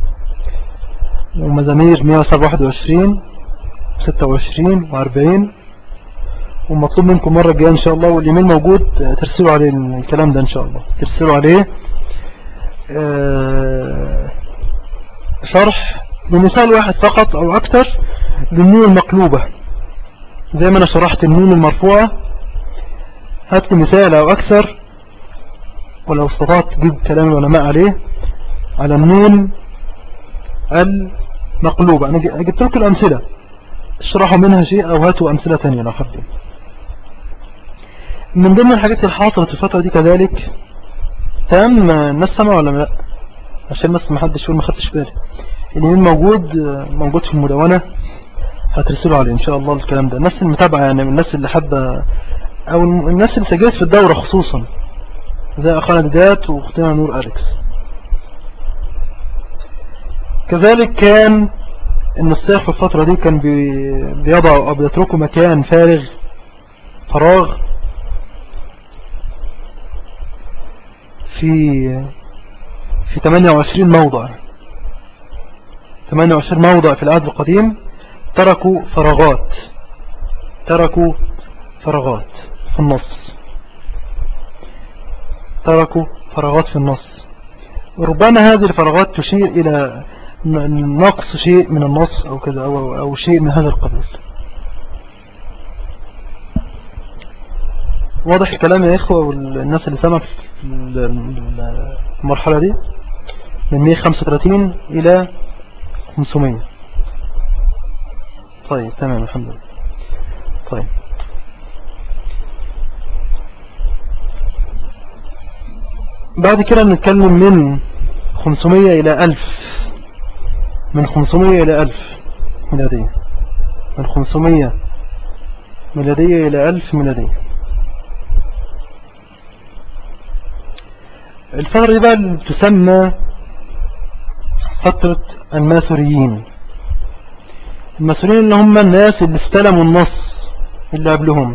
ومزامير 121 26 و40 ومطلوب منكم مرة الجاية ان شاء الله والايميل موجود ترسلوا عليه الكلام ده ان شاء الله ترسلوا عليه آه، شرح بمثال واحد فقط او اكثر للنون المقلوبة زي ما انا شرحت النون المرفوعة هات لي مثال او اكثر ولو استطعت تجيب كلام العلماء عليه على النون المقلوبة انا جبت لكم الامثلة اشرحوا منها شيء او هاتوا امثلة تانية لو حابين من ضمن الحاجات اللي حصلت في الفترة دي كذلك تمام الناس سمع ولا لا عشان بس ما حدش يقول ما خدتش بالي الايميل موجود موجود في المدونة هترسلوا عليه ان شاء الله الكلام ده الناس المتابعة يعني من الناس اللي حابة او الناس اللي سجلت في الدورة خصوصا زي اخانا ديات واختنا نور اليكس كذلك كان النساخ في الفترة دي كان بيضعوا او بيتركوا مكان فارغ فراغ في في 28 موضع 28 موضع في العهد القديم تركوا فراغات تركوا فراغات في النص تركوا فراغات في النص ربما هذه الفراغات تشير إلى نقص شيء من النص أو كذا أو, أو شيء من هذا القبيل واضح الكلام يا إخوة والناس اللي سمع في المرحلة دي من 135 إلى 500 طيب تمام الحمد لله طيب بعد كده نتكلم من 500 إلى 1000 من 500 إلى 1000 ميلادية من 500 ميلادية إلى 1000 ميلادية الفترة دي بقى تسمى فترة الماسوريين الماسوريين اللي هم الناس اللي استلموا النص اللي قبلهم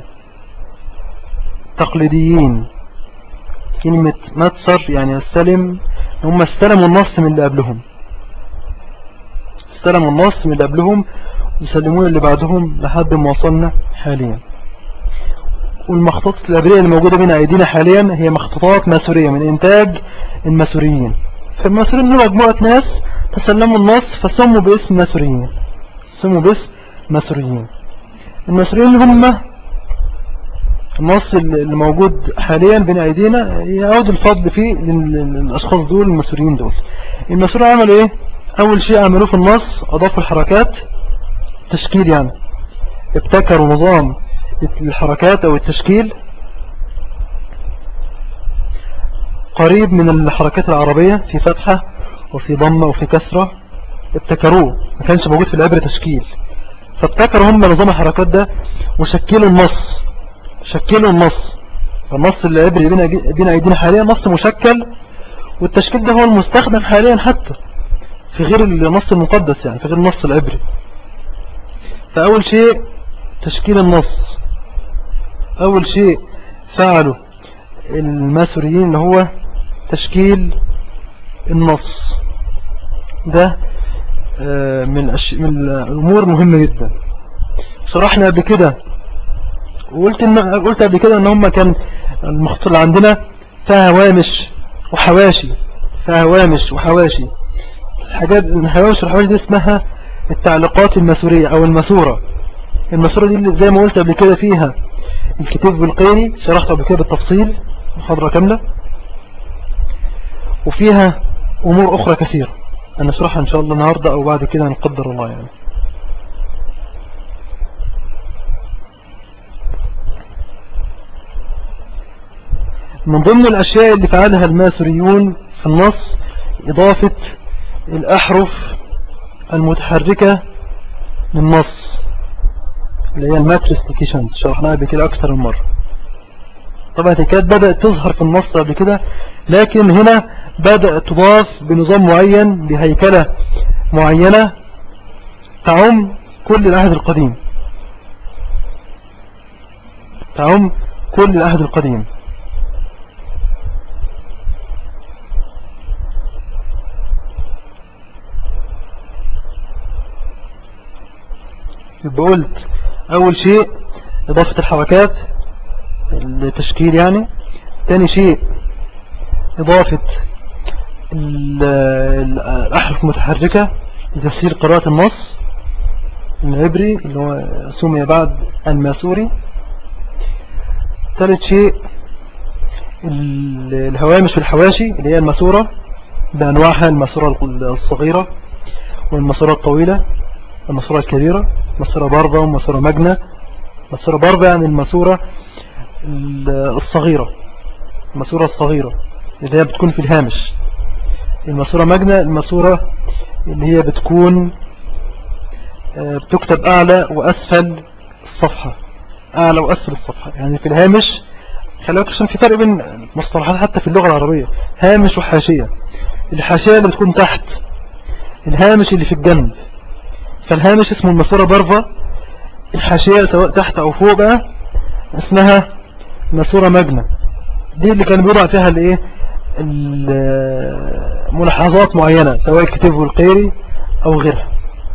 تقليديين كلمة متصر يعني يستلم هم استلموا النص من اللي قبلهم استلموا النص من اللي قبلهم يسلمون اللي بعدهم لحد ما وصلنا حاليا والمخطوطات الأبرية اللي موجودة بين أيدينا حاليا هي مخطوطات ماسورية من إنتاج الماسوريين فالماسوريين هم مجموعة ناس تسلموا النص فسموا باسم ماسوريين سموا باسم ماسوريين الماسوريين هم النص اللي موجود حاليا بين ايدينا يعود الفضل فيه للاشخاص دول المسؤولين دول المسؤولين عملوا ايه اول شيء عملوه في النص اضافوا الحركات تشكيل يعني ابتكروا نظام الحركات او التشكيل قريب من الحركات العربية في فتحة وفي ضمة وفي كسرة ابتكروه ما كانش موجود في العبر تشكيل فابتكروا هم نظام الحركات ده وشكلوا النص شكلوا النص النص العبري بين ايدينا حاليا نص مشكل والتشكيل ده هو المستخدم حاليا حتى في غير النص المقدس يعني في غير النص العبري فأول شيء تشكيل النص أول شيء فعله الماسوريين اللي هو تشكيل النص ده آه، من من الأمور مهمة جدا شرحنا قبل كده وقلت إن قلت قبل كده ان هم كان المخطوط اللي عندنا فيها هوامش وحواشي فيها هوامش وحواشي الحاجات الهوامش والحواشي دي اسمها التعليقات المسورية او المسورة المسورة دي زي ما قلت قبل كده فيها الكتاب بالقيني شرحته قبل كده بالتفصيل محاضرة كاملة وفيها أمور أخرى كثيرة هنشرحها إن شاء الله النهاردة أو بعد كده نقدر الله يعني من ضمن الأشياء اللي فعلها الماسوريون في النص إضافة الأحرف المتحركة للنص اللي هي الماتريستيكيشنز شرحناها بكده أكثر من مرة طبعا كانت بدأت تظهر في النص قبل كده لكن هنا بدأت تضاف بنظام معين بهيكلة معينة تعم كل العهد القديم تعم كل العهد القديم يبقى قلت أول شيء إضافة الحركات التشكيل يعني ثاني شيء إضافة الأحرف المتحركة لتسهيل قراءة النص العبري اللي هو سمي بعد الماسوري ثالث شيء الهوامش والحواشي اللي هي الماسورة بأنواعها الماسورة الصغيرة والماسورة الطويلة الماسورة الكبيرة ماسورة باربة وماسورة مجنة ماسورة باربة يعني الماسورة الصغيرة الماسورة الصغيرة اللي هي بتكون في الهامش الماسورة مجنة الماسورة اللي هي بتكون آه، بتكتب أعلى وأسفل الصفحة أعلى وأسفل الصفحة يعني في الهامش خلوك عشان في فرق بين مصطلحات حتى في اللغة العربية هامش وحاشية الحاشية اللي بتكون تحت الهامش اللي في الجنب فالهامش اسمه الماسورة برفة الحاشية سواء تحت أو فوق بقى اسمها ماسورة مجنة دي اللي كان بيوضع فيها الايه ملاحظات معينة سواء الكتاب والقيري او غيرها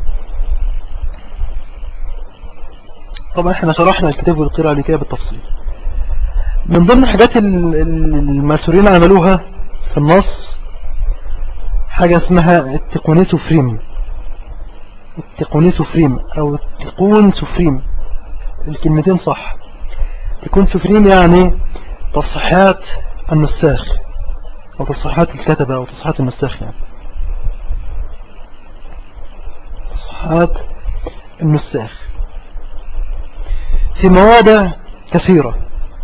طبعا احنا شرحنا الكتاب والقيري على كده بالتفصيل من ضمن الحاجات المسؤولين عملوها في النص حاجة اسمها التقونيسو فريم التقونيسو فريم او التقون سفريم الكلمتين صح تكون سفريم يعني تصحيحات النساخ أو تصحيحات الكتبة أو تصحيحات النساخ يعني تصحيحات النساخ في مواضع كثيرة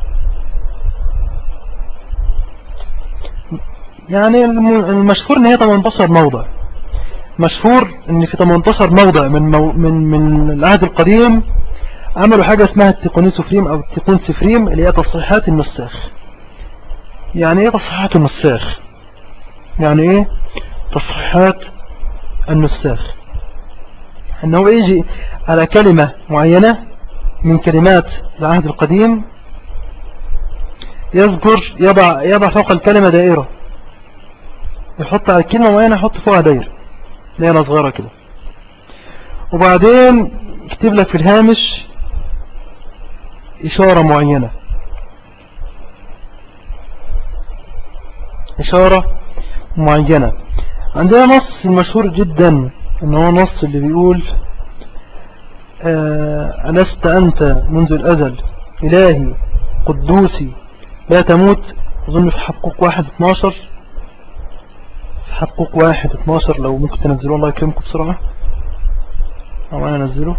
يعني المشهور ان هي 18 موضع مشهور ان في 18 موضع من مو من من العهد القديم عملوا حاجة اسمها التقنين سفريم او التقون سفريم اللي هي تصحيحات النساخ يعني ايه تصحيحات النساخ يعني ايه تصحيحات النساخ انه يجي على كلمة معينة من كلمات العهد القديم يذكر يضع, يضع فوق الكلمة دائرة يحط على كلمة معينة يحط فوقها دائرة دائرة صغيرة كده وبعدين يكتب لك في الهامش إشارة معينة إشارة معينة عندنا نص مشهور جدا ان هو نص اللي بيقول آه، ألست أنت منذ الأزل إلهي القدوسي لا تموت أظن في حقوق واحد اتناشر في حقوق واحد اتناشر لو ممكن تنزلوه الله يكرمكم بسرعة أو أنا أنزله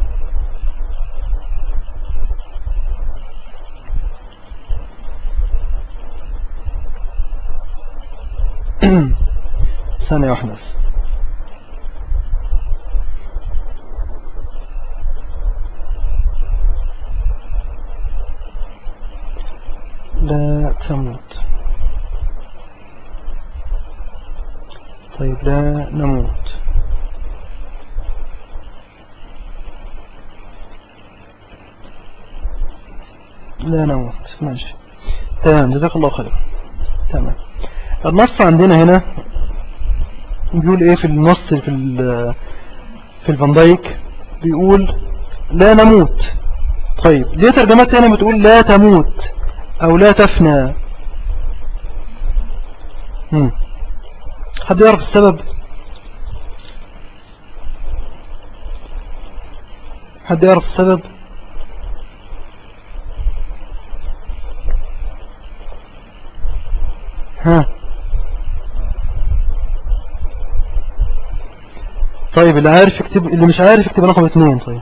ثانية واحدة بس لا تموت طيب لا نموت لا نموت ماشي تمام جزاك الله خير تمام النص عندنا هنا بيقول ايه في النص في في الفاندايك بيقول لا نموت طيب ليه ترجمات هنا بتقول لا تموت او لا تفنى هم. حد يعرف السبب حد يعرف السبب ها طيب اللي عارف يكتب اللي مش عارف يكتب رقم اثنين طيب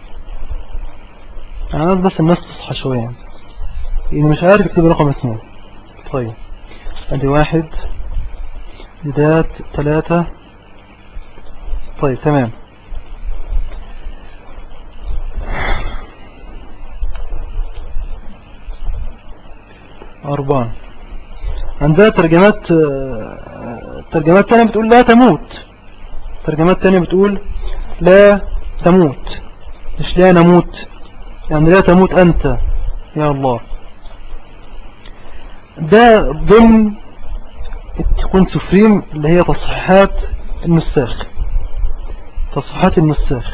انا عايز بس الناس تصحى شوية اللي مش عارف يكتب رقم اثنين طيب ادي واحد بدايات ثلاثة طيب تمام أربعة عندها ترجمات ترجمات تانية بتقول لا تموت ترجمات تانية بتقول لا تموت مش لا نموت يعني لا تموت أنت يا الله ده ضمن تكون سفريم اللي هي تصحيحات النساخ تصحيحات النساخ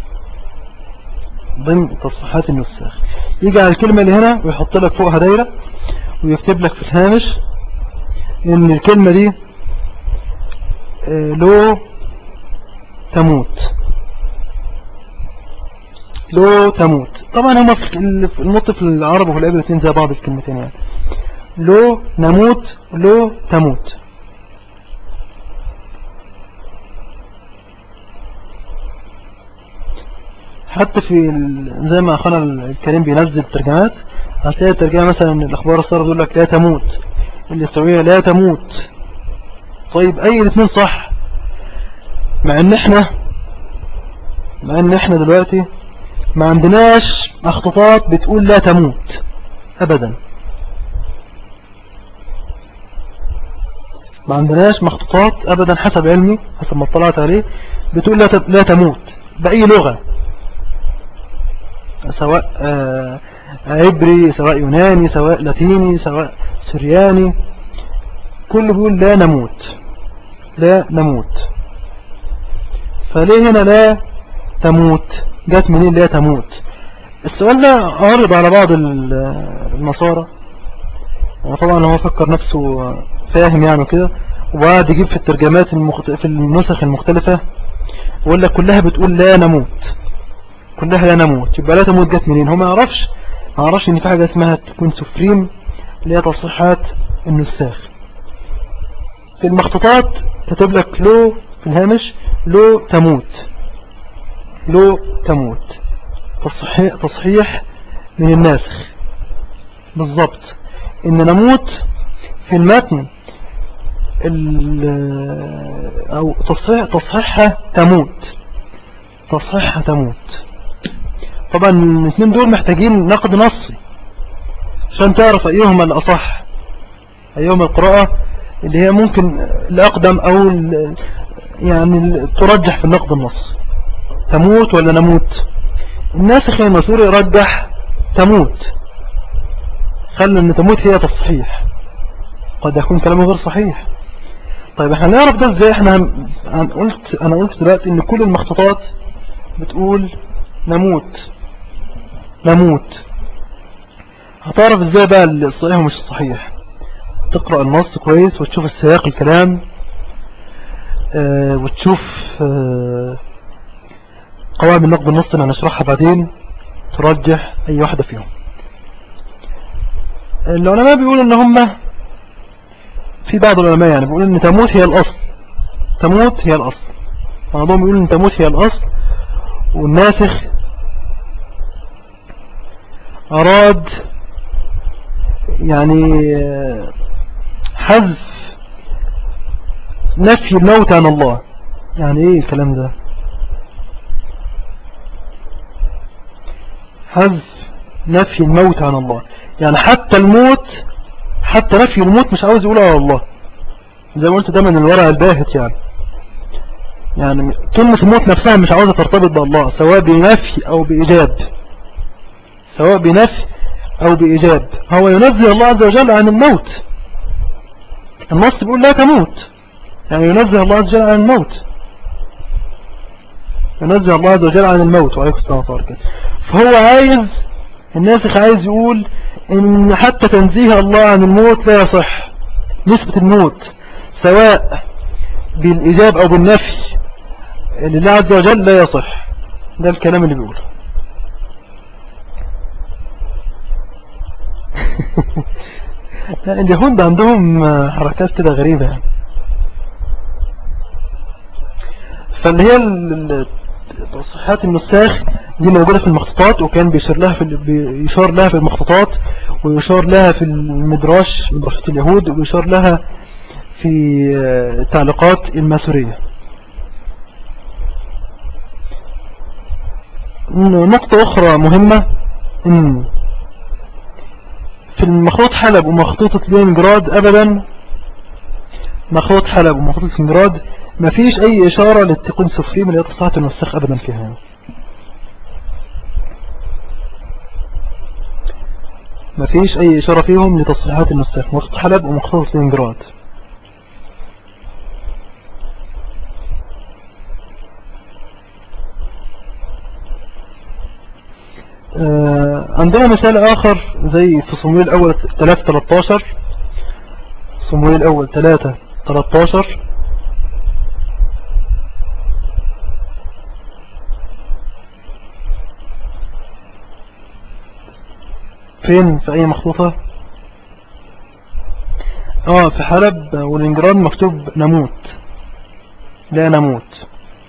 ضمن تصحيحات النساخ يجي على الكلمة اللي هنا ويحط لك فوقها دايرة ويكتب لك في الهامش ان الكلمة دي آه، لو تموت لو تموت طبعا هما في النطق في العرب وفي العبر الاثنين زي بعض الكلمتين يعني لو نموت لو تموت حتى في زي ما أخونا الكريم بينزل الترجمات هتلاقي الترجمة مثلا الأخبار الصارة يقول لك لا تموت الإسرائيلية لا تموت طيب أي الاثنين صح مع ان احنا مع ان احنا دلوقتي ما عندناش مخطوطات بتقول لا تموت ابدا ما عندناش مخطوطات ابدا حسب علمي حسب ما اطلعت عليه بتقول لا لا تموت باي لغة سواء آه، عبري سواء يوناني سواء لاتيني سواء سرياني كله بيقول لا نموت لا نموت فليه هنا لا تموت جات منين لا تموت السؤال ده عرض على بعض النصارى وطبعا هو فكر نفسه فاهم يعني كده وقعد يجيب في الترجمات المخت... في النسخ المختلفة ويقول لك كلها بتقول لا نموت كلها لا نموت يبقى لا تموت جت منين هو ما يعرفش ما يعرفش ان في حاجة اسمها تكون سفريم اللي هي تصحيحات النساخ في المخطوطات كتب لك لو في الهامش لو تموت لو تموت تصحيح, تصحيح من الناسخ بالضبط ان نموت في المتن او تصحيح تصحيحها تموت تصحيحها تموت طبعا الاثنين دول محتاجين نقد نصي عشان تعرف ايهما الاصح ايهما القراءة اللي هي ممكن الاقدم او يعني ترجح في النقد النص تموت ولا نموت الناسخ المسؤول يرجح تموت خلى ان تموت هي تصحيح قد يكون كلامه غير صحيح طيب احنا نعرف ده ازاي احنا انا قلت انا قلت دلوقتي ان كل المخطوطات بتقول نموت نموت هتعرف ازاي بقى الصحيح ومش الصحيح تقرأ النص كويس وتشوف السياق الكلام اه وتشوف اه قوائم النقد النص اللي هنشرحها بعدين ترجح اي واحدة فيهم العلماء بيقولوا ان هم في بعض العلماء يعني بيقولوا ان تموت هي الاصل تموت هي الاصل بعضهم بيقولوا ان تموت هي الاصل والناسخ اراد يعني حذف نفي الموت عن الله يعني ايه الكلام ده حذف نفي الموت عن الله يعني حتى الموت حتى نفي الموت مش عاوز يقول على الله زي ما قلت ده من الورع الباهت يعني يعني كلمة الموت نفسها مش عاوزة ترتبط بالله سواء بنفي او بإيجاب سواء بنفي او بإيجاب هو ينزل الله عز وجل عن الموت النص بيقول لا تموت يعني ينزه الله عز وجل عن الموت ينزه الله عز وجل عن الموت وعليكم السلام عليكم فهو عايز الناسخ عايز يقول ان حتى تنزيه الله عن الموت لا يصح نسبة الموت سواء بالإجاب أو بالنفي لله عز وجل لا يصح ده الكلام اللي بيقوله لا اليهود عندهم حركات كده غريبة يعني فاللي هي الصحات النساخ دي موجودة في المخطوطات وكان بيشار لها في بيشار لها في المخطوطات ويشار لها في المدراش مدرسة اليهود ويشار لها في التعليقات الماسورية نقطة أخرى مهمة إن في المخطوط حلب ومخطوطة لينجراد أبدا مخطوط حلب ومخطوطة لينجراد ما فيش أي إشارة للتقون سفري من الإتصاحات المسخ أبدا فيها ما فيش أي إشارة فيهم لتصحيحات النساخ مخطوط حلب ومخطوط لينجراد آه، عندنا مثال آخر زي في صمويل الأول 3-13 صمويل الأول 3-13 فين في أي مخطوطة اه في حلب والانجراد مكتوب نموت لا نموت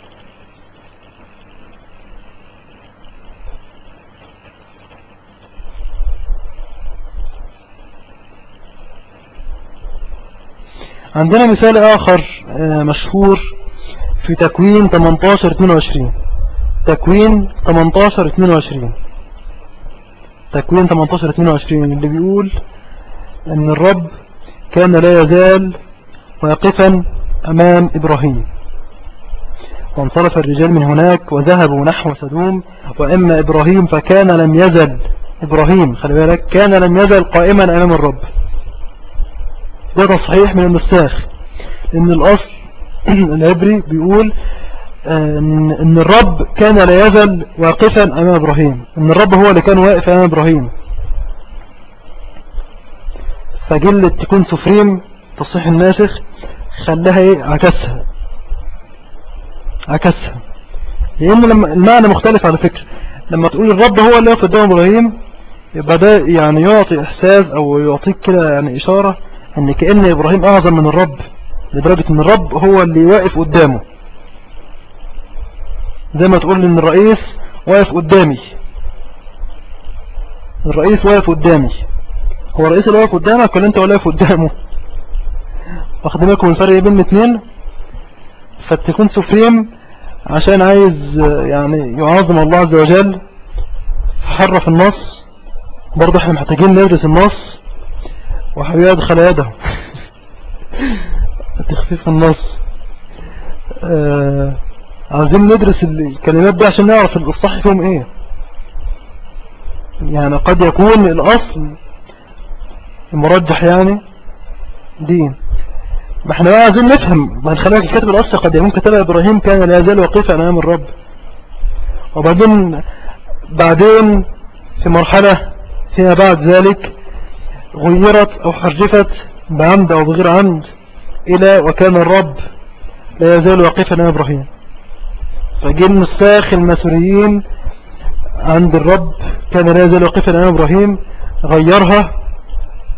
عندنا مثال آخر آه، مشهور في تكوين 18-22 تكوين 18-22 تكوين 18-22 اللي بيقول ان الرب كان لا يزال واقفا امام ابراهيم وانصرف الرجال من هناك وذهبوا نحو سدوم واما ابراهيم فكان لم يزل ابراهيم خلي بالك كان لم يزل قائما امام الرب ده تصحيح من المستاخ ان الاصل العبري بيقول ان الرب كان لا يزل واقفا امام ابراهيم ان الرب هو اللي كان واقف امام ابراهيم فجلة تكون سفريم تصحيح الناسخ خلاها ايه عكسها عكسها لان لما المعنى مختلف على فكرة لما تقول الرب هو اللي واقف قدام ابراهيم يبقى ده يعني يعطي احساس او يعطيك كده يعني اشارة ان كأن ابراهيم اعظم من الرب لدرجة ان الرب هو اللي واقف قدامه زي ما تقول ان الرئيس واقف قدامي الرئيس واقف قدامي هو الرئيس اللي واقف قدامك ولا انت واقف قدامه واخدين بالكم الفرق بين الاثنين فتكون سفريم عشان عايز يعني يعظم الله عز وجل حرف النص برضه احنا محتاجين ندرس النص وحبيبي ادخل يده تخفيف النص آه عايزين ندرس الكلمات دي عشان نعرف الصح فيهم ايه يعني قد يكون الاصل المرجح يعني دين ما احنا بقى عايزين نفهم ما خلينا الكاتب الاصل قد يكون كتب ابراهيم كان لا يزال واقفا امام الرب وبعدين بعدين في مرحلة فيما بعد ذلك غيرت او حرفت بعمد او بغير عمد الى وكان الرب لا يزال واقفا امام ابراهيم فجه النساخ المسوريين عند الرب كان لا يزال واقفا امام ابراهيم غيرها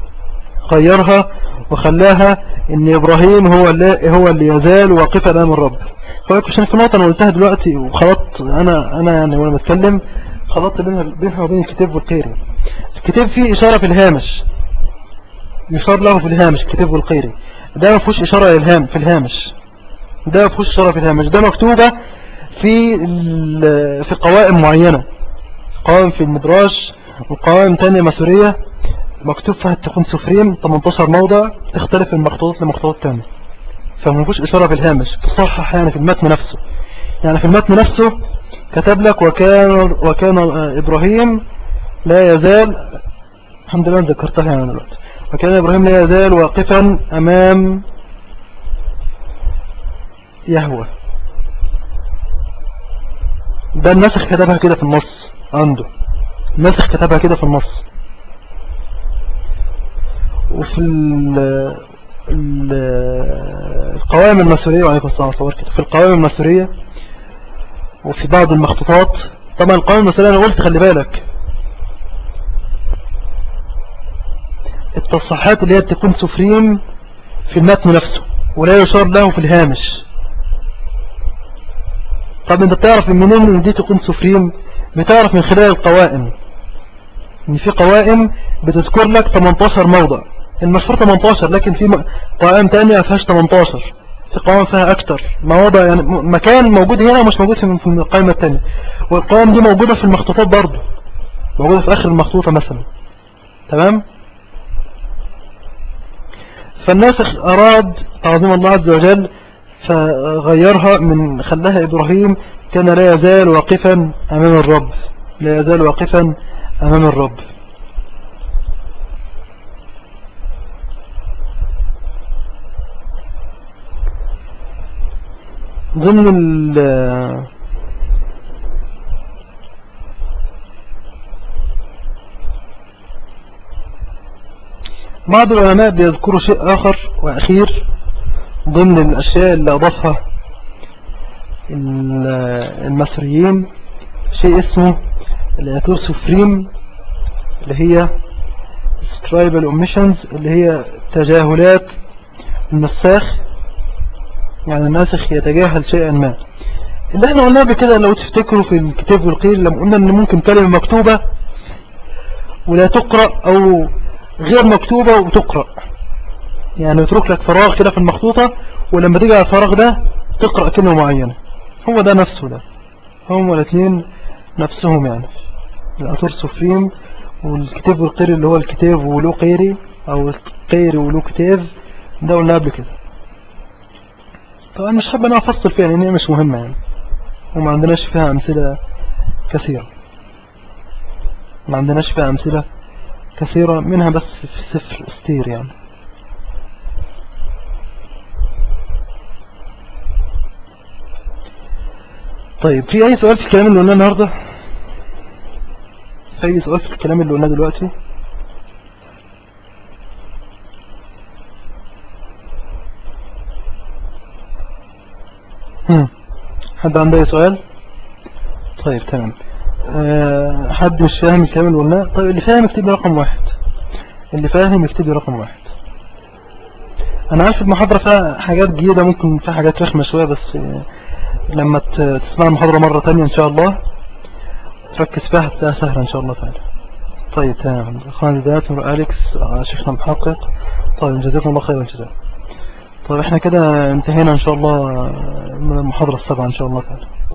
غيرها وخلاها ان ابراهيم هو اللي هو اللي يزال واقفا امام الرب فلك عشان في نقطة انا قلتها دلوقتي وخلطت انا انا يعني وانا بتكلم خلطت بينها بينها وبين الكتاب والقيري الكتاب فيه اشارة في الهامش يشار له في الهامش الكتاب والقيري ده ما فيهوش اشارة للهام في الهامش ده ما فيهوش اشارة في الهامش ده مكتوبة في في قوائم معينة قوائم في المدراج وقوائم تانية مسورية مكتوب فيها تكون سفرين 18 موضع تختلف من مخطوطات لمخطوطات تانية فما فيش إشارة في الهامش تصحح يعني في المتن نفسه يعني في المتن نفسه كتب لك وكان, وكان إبراهيم لا يزال الحمد لله ذكرتها يعني دلوقتي وكان إبراهيم لا يزال واقفا أمام يهوه ده النسخ كتبها كده في النص عنده النسخ كتبها كده في النص وفي القوائم المسورية وعليكم السلام صور كده في القوائم المسورية وفي بعض المخطوطات طبعا القوائم المسورية أنا قلت خلي بالك التصحيحات اللي هي تكون سفريم في المتن نفسه ولا يشار له في الهامش طب انت بتعرف منين ان دي تكون سفريم بتعرف من خلال القوائم ان في قوائم بتذكر لك 18 موضع المشهور 18 لكن في قوائم تانية ما فيهاش 18 في قوائم فيها اكتر مواضع يعني مكان موجود هنا مش موجود في القائمة التانية والقوائم دي موجودة في المخطوطات برضه موجودة في اخر المخطوطة مثلا تمام فالناسخ اراد تعظيم الله عز وجل فغيرها من خلاها إبراهيم كان لا يزال واقفا أمام الرب لا يزال واقفا أمام الرب ضمن ال بعض العلماء بيذكروا شيء آخر وأخير ضمن الأشياء اللي أضافها المصريين شيء اسمه الاتور سفريم اللي هي scribal omissions اللي هي تجاهلات النساخ يعني الناسخ يتجاهل شيئا ما اللي احنا قلناه بكده لو تفتكروا في الكتاب والقيل لما قلنا ان ممكن كلمة مكتوبة ولا تقرأ او غير مكتوبة وتقرأ يعني يترك لك فراغ كده في المخطوطة ولما تيجي على الفراغ ده تقرأ كلمة معينة هو ده نفسه ده هم الاثنين نفسهم يعني الأطور سفريم والكتاب والقيري اللي هو الكتاب ولو قيري أو قيري ولو كتاب ده قلنا قبل كده طبعا مش حابب أنا أفصل فيها لأن هي مش مهمة يعني وما عندناش فيها أمثلة كثيرة ما عندناش فيها أمثلة كثيرة منها بس في سفر استير يعني طيب في أي سؤال في الكلام اللي قلناه النهاردة في أي سؤال في الكلام اللي قلناه دلوقتي هم. حد عنده أي سؤال طيب تمام أه حد مش فاهم الكلام اللي قلناه طيب اللي فاهم يكتب لي رقم واحد اللي فاهم يكتب لي رقم واحد انا عارف المحاضرة فيها حاجات جديدة ممكن فيها حاجات رخمة شوية بس لما تسمع المحاضرة مرة تانية ان شاء الله تركز فيها هتلاقيها سهلة ان شاء الله تعالى طيب تمام اخواني ذات نور اليكس شيخنا محقق طيب جزاكم الله خير الجزاء طيب احنا كده انتهينا ان شاء الله من المحاضرة السابعة ان شاء الله تعالى